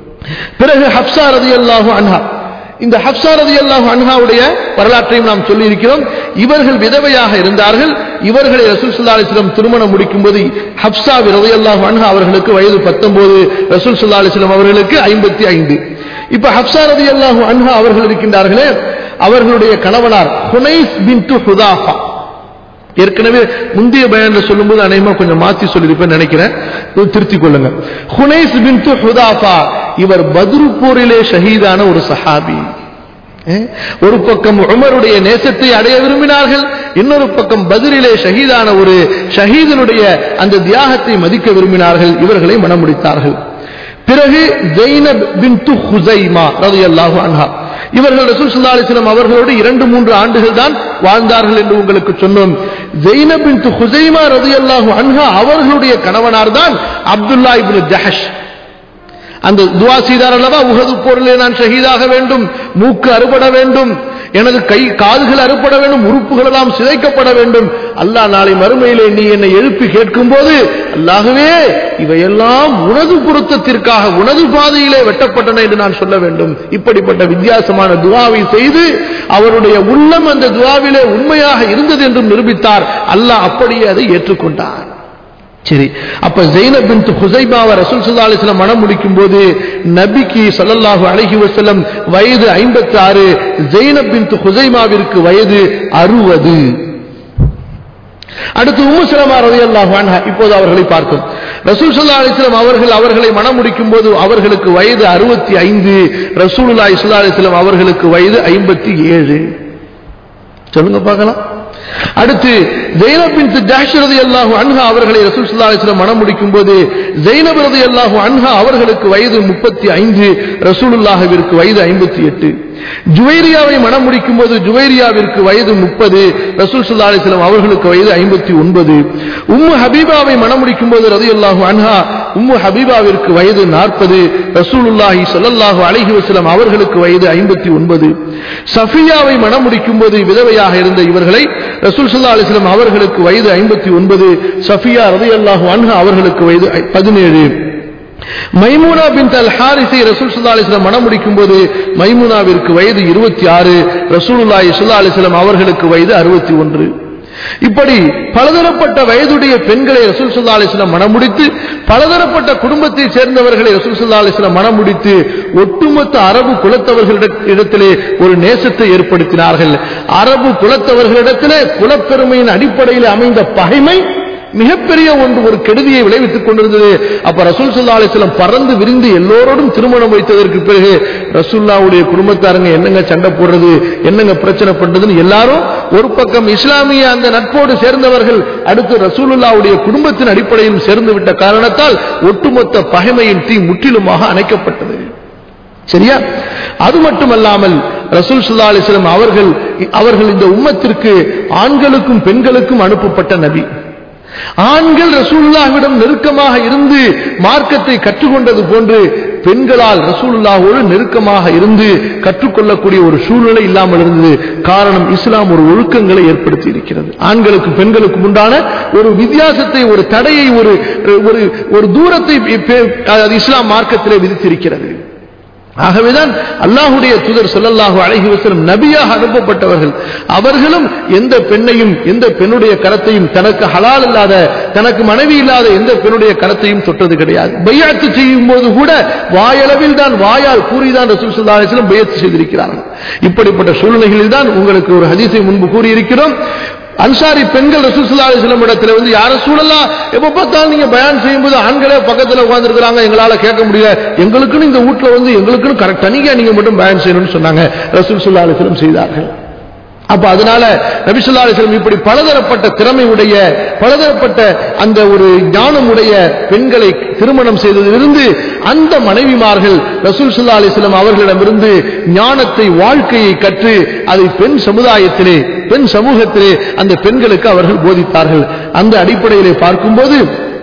பிறகு ஹப்சா ரதியல்லாஹு அன்ஹா இந்த ஹப்சா ரதியல்லாஹு அன்ஹாவுடைய வரலாற்றையும் நாம் சொல்லி இருக்கிறோம் இவர்கள் விதவையாக இருந்தார்கள் இவர்களை ரசூல் ஸல்லல்லாஹு அலைஹி வஸல்லம் திருமணம் முடிக்கும்போது ஹப்சா ரதியல்லாஹு அன்ஹா அவர்களுக்கு வயது 19 ரசூல் ஸல்லல்லாஹு அலைஹி வஸல்லம் அவர்களுக்கு 55 இப்ப ஹப்சா ரதியல்லாஹு அன்ஹா அவர்கள் இருக்கின்றார்களே அவர்களுடைய கணவனார் ஹுனைஸ் பின்து ஹுதாஃபா ஏற்கனவே முந்தைய பயான்ல சொல்லும்போது அநேகமா கொஞ்சம் மாத்தி சொல்லியிருப்பேன் நினைக்கிறேன் இது திருத்திக் கொள்ளுங்க ஹுனைஸ் பின்து ஹுதாஃபா இவர் பத்ரு போரிலே ஷஹீதான ஒரு சஹாபி ஏ? ஒரு பக்கம் உமருடைய நேசத்தை அடைய விரும்பினார்கள் இன்னொரு பக்கம் பதிரிலே ஷஹீதான ஒரு ஷஹீதனுடைய அந்த தியாகத்தை மதிக்க விரும்பினார்கள் இவர்களை மணமுடித்தார்கள் பிறகு ஜெய்னப் பின்து ஹுசைமா ரலியல்லாஹு அன்ஹா இவர்கள் ரசூல் ஸல்லல்லாஹு அலைஹி வஸல்லம் அவர்களோடு இரண்டு மூன்று ஆண்டுகள் தான் வாழ்ந்தார்கள் என்று உங்களுக்கு சொன்னோம் ஜெய்னப் பின்து ஹுசைமா ரலியல்லாஹு அன்ஹா அவர்களுடைய கணவனார் தான் அப்துல்லா இப்னு ஜஹஷ் அந்த துவா செய்தார் அல்லவா உகது போரிலே நான் ஷஹீதாக வேண்டும் மூக்கு அறுபட வேண்டும் எனது கை கால்கள் அறுபட வேண்டும் உறுப்புகள் எல்லாம் சிதைக்கப்பட வேண்டும் அல்லாஹ் நாளை மறுமையிலே நீ என்னை எழுப்பி கேட்கும் போது அல்லாகவே இவையெல்லாம் உனது பொருத்தத்திற்காக உனது பாதையிலே வெட்டப்பட்டன என்று நான் சொல்ல வேண்டும் இப்படிப்பட்ட வித்தியாசமான துவாவை செய்து அவருடைய உள்ளம் அந்த துவாவிலே உண்மையாக இருந்தது என்றும் நிரூபித்தார் அல்லாஹ் அப்படியே அதை ஏற்றுக்கொண்டார் சரி அப்ப ஜெயினப் பின் ஹுசைபாவை ரசூல் ஸல்லல்லாஹு அலைஹி வஸல்லம் மணம் முடிக்கும் போது நபிக்கு ஸல்லல்லாஹு அலைஹி வஸல்லம் வயது 56 ஜெயினப் பின் ஹுசைமாவிற்கு வயது 60 அடுத்து உம்மு சலமா ரலியல்லாஹு அன்ஹா இப்போது அவர்களை பார்க்கும் ரசூல் ஸல்லல்லாஹு அலைஹி வஸல்லம் அவர்கள் அவர்களை மணம் முடிக்கும் போது அவர்களுக்கு வயது 65 ரசூலுல்லாஹி ஸல்லல்லாஹு அலைஹி வஸல்லம் அவர்களுக்கு வயது 57 சொல்லுங்க பார்க்கலாம் அடுத்து ஜெயினப் பின் ஜாஷ் ரலியல்லாஹு அன்ஹா அவர்களை ரசூல் ஸல்லல்லாஹு அலைஹி வஸல்லம் மணம் முடிக்கும் போது ஜெயினப் ரலியல்லாஹு அன்ஹா அவர்களுக்கு வயது 35 ரசூலுல்லாஹிற்கு வயது 58 ஜுவைரியாவை மணம் முடிக்கும் போது ஜுவைரியாவிற்கு வயது 30 ரசூல் ஸல்லல்லாஹு அலைஹி வஸல்லம் அவர்களுக்கு வயது 59 உம்மு ஹபீபாவை மணம் முடிக்கும் போது ரலியல்லாஹு அன்ஹா உம்மு ஹபீபாவிற்கு வயது 40 ரசூலுல்லாஹி ஸல்லல்லாஹு அலைஹி வஸல்லம் அவர்களுக்கு வயது 59 சஃபியாவை மணம் முடிக்கும் போது விதவையாக இருந்த இவர்களை ரசூல் ஸல்லல்லாஹு அலைஹி வஸல்லம் அவர்களுக்கு வயது 59 சஃபியா ரலியல்லாஹு அன்ஹா அவர்களுக்கு வயது 17 மைமூனா பின் அல் ஹாரிஸை ரசூல் ஸல்லல்லாஹு அலைஹி வஸல்லம் மணம் முடிக்கும் போது மைமூனாவிற்கு வயது 26 ரசூலுல்லாஹி ஸல்லல்லாஹு அலைஹி வஸல்லம் அவர்களுக்கு வயது 61 இப்படி பலதரப்பட்ட வயதுடைய பெண்களை ரசூல் ஸல்லல்லாஹு அலைஹி வஸல்லம் மணம் முடித்து பலதரப்பட்ட குடும்பத்தை சேர்ந்தவர்களை ரசூல் ஸல்லல்லாஹு அலைஹி வஸல்லம் மணம் முடித்து ஒட்டுமொத்த அரபு குலத்தவர்களிடத்திலே ஒரு நேசத்தை ஏற்படுத்தினார்கள் அரபு குலத்தவர்களிடத்திலே குலப்பெருமையின் அடிப்படையில் அமைந்த பகைமை மிகப்பெரிய ஒன்று ஒரு கெடுதியை விளைவித்துக் கொண்டிருந்தது அப்ப ரசூல் சல்லா அலிஸ்லாம் பறந்து விரிந்து எல்லோரோடும் திருமணம் வைத்ததற்கு பிறகு ரசூல்லாவுடைய குடும்பத்தாருங்க என்னங்க சண்டை போடுறது என்னங்க பிரச்சனை பண்றதுன்னு எல்லாரும் ஒரு பக்கம் இஸ்லாமிய அந்த நட்போடு சேர்ந்தவர்கள் அடுத்து ரசூலுல்லாவுடைய குடும்பத்தின் அடிப்படையில் சேர்ந்து விட்ட காரணத்தால் ஒட்டுமொத்த பகைமையின் தீ முற்றிலுமாக அணைக்கப்பட்டது சரியா அது மட்டுமல்லாமல் ரசூல் சுல்லா அலிஸ்லாம் அவர்கள் அவர்கள் இந்த உம்மத்திற்கு ஆண்களுக்கும் பெண்களுக்கும் அனுப்பப்பட்ட நபி ஆண்கள் ரசூலுல்லாவிடம் நெருக்கமாக இருந்து மார்க்கத்தை கற்றுக்கொண்டது போன்று பெண்களால் ரசூலுல்லாவோடு நெருக்கமாக இருந்து கற்றுக்கொள்ளக்கூடிய ஒரு சூழ்நிலை இல்லாமல் இருந்தது காரணம் இஸ்லாம் ஒரு ஒழுக்கங்களை ஏற்படுத்தி இருக்கிறது ஆண்களுக்கும் பெண்களுக்கும் உண்டான ஒரு வித்தியாசத்தை ஒரு தடையை ஒரு ஒரு ஒரு தூரத்தை அது இஸ்லாம் மார்க்கத்திலே விதித்திருக்கிறது ஆகவேதான் அல்லாஹுடைய தூதர் சொல்லல்லாஹு அழகி வசலம் நபியாக அனுப்பப்பட்டவர்கள் அவர்களும் எந்த பெண்ணையும் எந்த பெண்ணுடைய கரத்தையும் தனக்கு ஹலால் இல்லாத தனக்கு மனைவி இல்லாத எந்த பெண்ணுடைய கரத்தையும் தொட்டது கிடையாது பையாத்து செய்யும் போது கூட வாயளவில் தான் வாயால் கூறிதான் ரசூல் சல்லா அலிஸ்லம் பையத்து செய்திருக்கிறார்கள் இப்படிப்பட்ட சூழ்நிலைகளில் தான் உங்களுக்கு ஒரு ஹதீஸை முன்பு கூறியிருக்கிறோம் அன்சாரி பெண்கள் ரசூலுல்லாஹி அலைஹி வஸல்லம் இடத்துல வந்து யார சூழலாம் எப்ப பார்த்தாலும் நீங்க பயான் செய்யும்போது ஆண்களே பக்கத்துல உட்கார்ந்துருக்காங்க எங்களால கேட்க முடியல எங்களுக்குன்னு இந்த வீட்ல வந்து எங்களுக்குன்னு கரெக்ட் தனியா நீங்க மட்டும் பயான் செய்யணும்னு சொன்னாங்க ரசூல் ஸல்லல்லாஹு அலைஹி வஸல்லம் செய்தார்கள் அப்ப அதனால நபிசுல்லா அலிஸ்லம் இப்படி பலதரப்பட்ட திறமை உடைய பலதரப்பட்ட அந்த ஒரு ஞானம் உடைய பெண்களை திருமணம் செய்ததிலிருந்து அந்த மனைவிமார்கள் ரசூல் சுல்லா அலிஸ்லம் அவர்களிடமிருந்து ஞானத்தை வாழ்க்கையை கற்று அதை பெண் சமுதாயத்திலே பெண் சமூகத்திலே அந்த பெண்களுக்கு அவர்கள் போதித்தார்கள் அந்த அடிப்படையிலே பார்க்கும்போது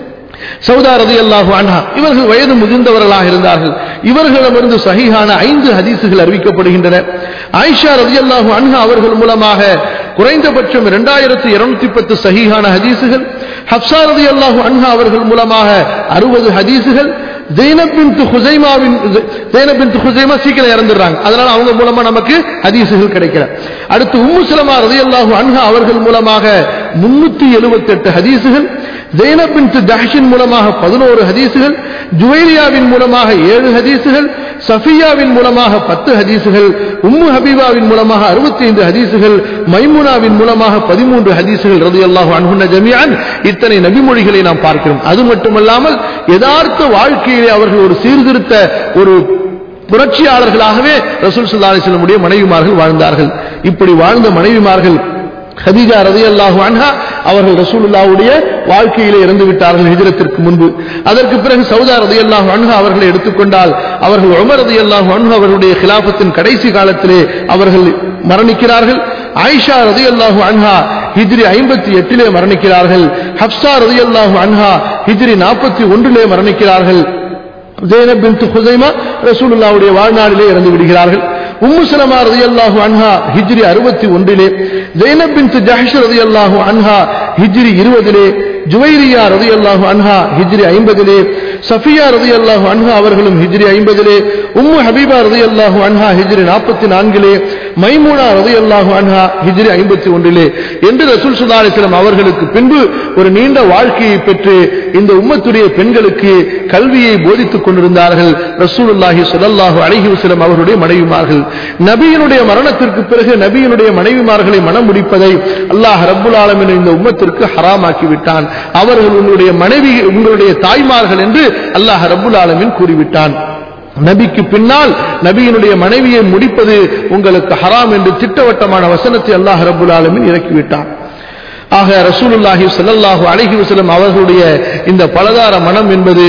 சௌதா ரதி அல்லாஹு அன்ஹா இவர்கள் வயது முதிர்ந்தவர்களாக இருந்தார்கள் இவர்களிடமிருந்து சஹீஹான ஐந்து ஹதீசுகள் அறிவிக்கப்படுகின்றன ஆயிஷா ரதி அல்லாஹு அன்ஹா அவர்கள் மூலமாக குறைந்தபட்சம் இரண்டாயிரத்தி இருநூத்தி பத்து சஹீஹான ஹதீசுகள் ஹப்சா ரதி அல்லாஹு அன்ஹா அவர்கள் மூலமாக அறுபது ஹதீசுகள் ஜெய்னப் பின் ஹுசைமாவின் ஜெய்னப் பின் ஹுசைமா சீக்கிரம் இறந்துடுறாங்க அதனால அவங்க மூலமா நமக்கு ஹதீசுகள் கிடைக்கல அடுத்து உம்மு சலமா ரலியல்லாஹு அன்ஹா அவர்கள் மூலமாக முன்னூத்தி எழுபத்தி எட்டு ஹதீசுகள் ஜெய்னப் பின் ஜஹ்ஷின் மூலமாக பதினோரு ஹதீசுகள் ஜுவைரியாவின் மூலமாக ஏழு ஹதீசுகள் சஃபியாவின் மூலமாக பத்து ஹதீசுகள் உம்மு ஹபீபாவின் மூலமாக அறுபத்தி ஐந்து ஹதீசுகள் மைமுனாவின் மூலமாக பதிமூன்று ஹதீசுகள் ரதியல்லாஹு அன்ஹுன்ன ஜமியான் இத்தனை நபிமொழிகளை நாம் பார்க்கிறோம் அது மட்டுமல்லாமல் யதார்த்த வாழ்க்கையிலே அவர்கள் ஒரு சீர்திருத்த ஒரு புரட்சியாளர்களாகவே ரசூல் ஸல்லல்லாஹு அலைஹி வஸல்லமுடைய மனைவிமார்கள் வாழ்ந்தார்கள் இப்படி வாழ்ந்த மனைவிமார்கள் ஹதீஜா ரதியல்லாஹு அன்ஹா அவர்கள் ரசூலுல்லாவுடைய வாழ்க்கையிலே இறந்து விட்டார்கள் ஹிஜ்ரத்திற்கு முன்பு அதற்கு பிறகு சௌதா ரதியல்லாஹு அன்ஹா அவர்களை எடுத்துக்கொண்டால் அவர்கள் உமர் ரதியல்லாஹு அன்ஹா அவர்களுடைய கிலாபத்தின் கடைசி காலத்திலே அவர்கள் மரணிக்கிறார்கள் ஆயிஷா ரதியல்லாஹு அன்ஹா ஹிஜ்ரி ஐம்பத்தி எட்டிலே மரணிக்கிறார்கள் ஹப்சா ரதியல்லாஹு அன்ஹா ஹிஜ்ரி நாற்பத்தி ஒன்றிலே மரணிக்கிறார்கள் ஜெயனப் பின் ஹுசைமா ரசூலுல்லாவுடைய வாழ்நாளிலே இறந்து விடுகிறார்கள் உம்மு சலமா ரதியல்லாஹு அன்ஹா ஹிஜ்ரி அறுபத்தி ஒன்றிலே ஜெயனப் பின் ஜஹஷ் ரதியல்லாஹு அன்ஹா ஹிஜ்ரி இருபதிலே ஜுவைரியா ரதியல்லாஹு அன்ஹா ஹிஜ்ரி ஐம்பதிலே சஃபியா ரதியல்லாஹு அன்ஹா அவர்களும் ஹிஜ்ரி ஐம்பதிலே உம்மு ஹபீபா ரதியல்லாஹு அன்ஹா ஹிஜ்ரி நாற்பத்தி நான்கிலே மைமூனா ரதியல்லாஹு அன்ஹா ஹிஜ்ரி ஐம்பத்தி ஒன்றிலே என்று ரசூல் சுல்லா அலிஸ்லாம் அவர்களுக்கு பின்பு ஒரு நீண்ட வாழ்க்கையை பெற்று இந்த உம்மத்துடைய பெண்களுக்கு கல்வியை போதித்துக் கொண்டிருந்தார்கள் ரசூலுல்லாஹி ஸல்லல்லாஹு அலைஹி வஸல்லம் அவர்களுடைய மனைவிமார்கள் நபியினுடைய மரணத்திற்கு பிறகு நபியினுடைய மனைவிமார்களை மனம் முடிப்பதை அல்லாஹ் ரப்புல் ஆலமீன் இந்த உம்மத்திற்கு ஹராமாக்கி விட்டான் அவர்கள் உங்களுடைய மனைவி உங்களுடைய தாய்மார்கள் என்று அல்லாஹ் ரப்புல் ஆலமீன் கூறிவிட்டான் நபிக்கு பின்னால் நபியினுடைய மனைவியை முடிப்பது உங்களுக்கு ஹராம் என்று திட்டவட்டமான வசனத்தை அல்லாஹ் ரப்புல் ஆலமீன் இறக்கிவிட்டான் ஆக ரசூலுல்லாஹி ஸல்லல்லாஹு அலைஹி வஸல்லம் அவர்களுடைய இந்த பலதார மனம் என்பது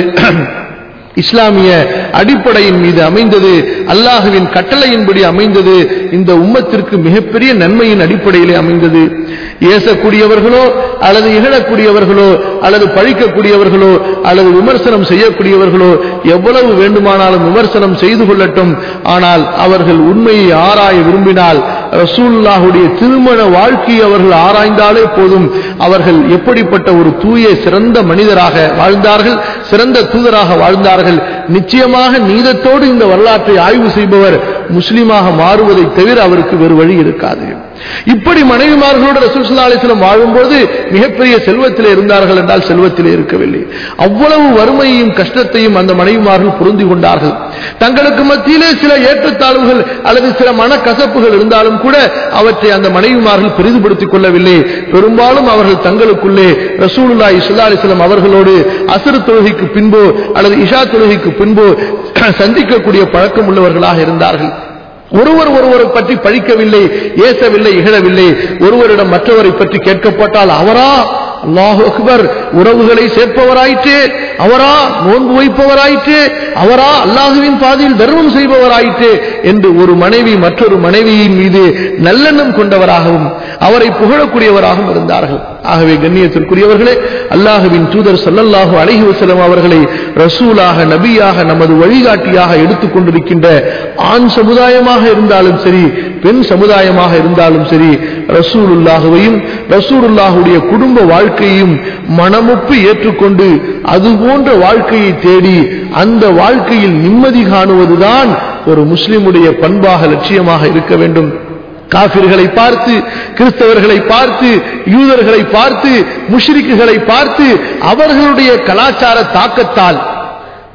இஸ்லாமிய அடிப்படையின் மீது அமைந்தது அல்லாஹுவின் கட்டளையின்படி அமைந்தது இந்த உம்மத்திற்கு மிகப்பெரிய நன்மையின் அடிப்படையிலே அமைந்தது ஏசக்கூடியவர்களோ அல்லது இகழக்கூடியவர்களோ அல்லது பழிக்கக்கூடியவர்களோ அல்லது விமர்சனம் செய்யக்கூடியவர்களோ எவ்வளவு வேண்டுமானாலும் விமர்சனம் செய்து கொள்ளட்டும் ஆனால் அவர்கள் உண்மையை ஆராய விரும்பினால் ரசூல்லாஹுடைய திருமண வாழ்க்கையை அவர்கள் ஆராய்ந்தாலே போதும் அவர்கள் எப்படிப்பட்ட ஒரு தூய சிறந்த மனிதராக வாழ்ந்தார்கள் சிறந்த தூதராக வாழ்ந்தார்கள் நிச்சயமாக நீதத்தோடு இந்த வரலாற்றை ஆய்வு செய்பவர் முஸ்லீமாக மாறுவதை தவிர அவருக்கு வேறு வழி இருக்காது இப்படி மனைவிமார்களோடு ரசூல் சுல்லா அலிஸ்லம் வாழும்போது மிகப்பெரிய செல்வத்திலே இருந்தார்கள் என்றால் செல்வத்திலே இருக்கவில்லை அவ்வளவு வறுமையையும் கஷ்டத்தையும் அந்த மனைவிமார்கள் பொருந்தி கொண்டார்கள் தங்களுக்கு மத்தியிலே சில ஏற்றத்தாழ்வுகள் அல்லது சில மனக்கசப்புகள் இருந்தாலும் கூட அவற்றை அந்த மனைவிமார்கள் பெரிதுபடுத்திக் கொள்ளவில்லை பெரும்பாலும் அவர்கள் தங்களுக்குள்ளே ரசூலுல்லாஹி ஸல்லல்லாஹு அலைஹி வஸல்லம் அவர்களோடு அசர் தொழுகைக்கு பின்போ அல்லது இஷா தொழுகைக்கு பின்போ சந்திக்கக்கூடிய பழக்கம் உள்ளவர்களாக இருந்தார்கள் ஒருவர் ஒருவரை பற்றி பழிக்கவில்லை ஏசவில்லை இகழவில்லை ஒருவரிடம் மற்றவரை பற்றி கேட்கப்பட்டால் அவரா அல்லாஹு அக்பர் உறவுகளை சேர்ப்பவராயிற்று அவரா நோன்பு வைப்பவராயிற்று அவரா அல்லாஹுவின் பாதையில் தர்மம் செய்பவராயிற்று என்று ஒரு மனைவி மற்றொரு மனைவியின் மீது நல்லெண்ணம் கொண்டவராகவும் அவரை புகழக்கூடியவராகவும் இருந்தார்கள் ஆகவே கண்ணியத்திற்குரியவர்களே அல்லாஹுவின் தூதர் சல்லல்லாஹு அலைஹி வஸல்லம் அவர்களை ரசூலாக நபியாக நமது வழிகாட்டியாக எடுத்துக்கொண்டிருக்கின்ற ஆண் சமுதாயமாக இருந்தாலும் சரி பெண் சமுதாயமாக இருந்தாலும் சரி ரசூலுல்லாஹுவையும் ரசூலுல்லாஹுடைய குடும்ப வாழ்க்கையையும் மனமொப்பு ஏற்றுக்கொண்டு அது போன்ற வாழ்க்கையை தேடி அந்த வாழ்க்கையில் நிம்மதி காணுவதுதான் ஒரு முஸ்லிமுடைய பண்பாக லட்சியமாக இருக்க வேண்டும் காபிர்களை பார்த்து கிறிஸ்தவர்களை பார்த்து யூதர்களை பார்த்து முஷ்ரிக்குகளை பார்த்து அவர்களுடைய கலாச்சார தாக்கத்தால்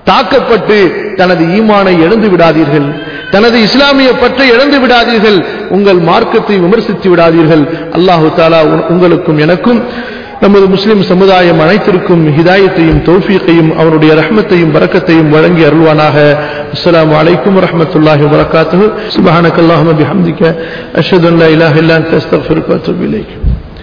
தாக்கப்பட்டு தனது ஈமானை இழந்து விடாதீர்கள் தனது இஸ்லாமிய பற்றை இழந்து விடாதீர்கள் உங்கள் மார்க்கத்தை விமர்சித்து விடாதீர்கள் அல்லாஹு தாலா உ- உங்களுக்கும் எனக்கும் நமது முஸ்லிம் சமுதாயம் அனைத்திற்கும் ஹிதாயத்தையும் தௌஃபீக்கையும் அவனுடைய ரஹ்மத்தையும் பரக்கத்தையும் வழங்கி அருள்வானாக அஸ்ஸலாமு அலைக்கும் வரஹ்மத்துல்லாஹி வபரகாத்துஹு சுப்ஹானக்கல்லாஹும்ம பிஹம்திக அஷ்ஹது அன் லா இலாஹா இல்லா அன்த அஸ்தக்ஃபிருக்க வ அத்தூபு இலைக்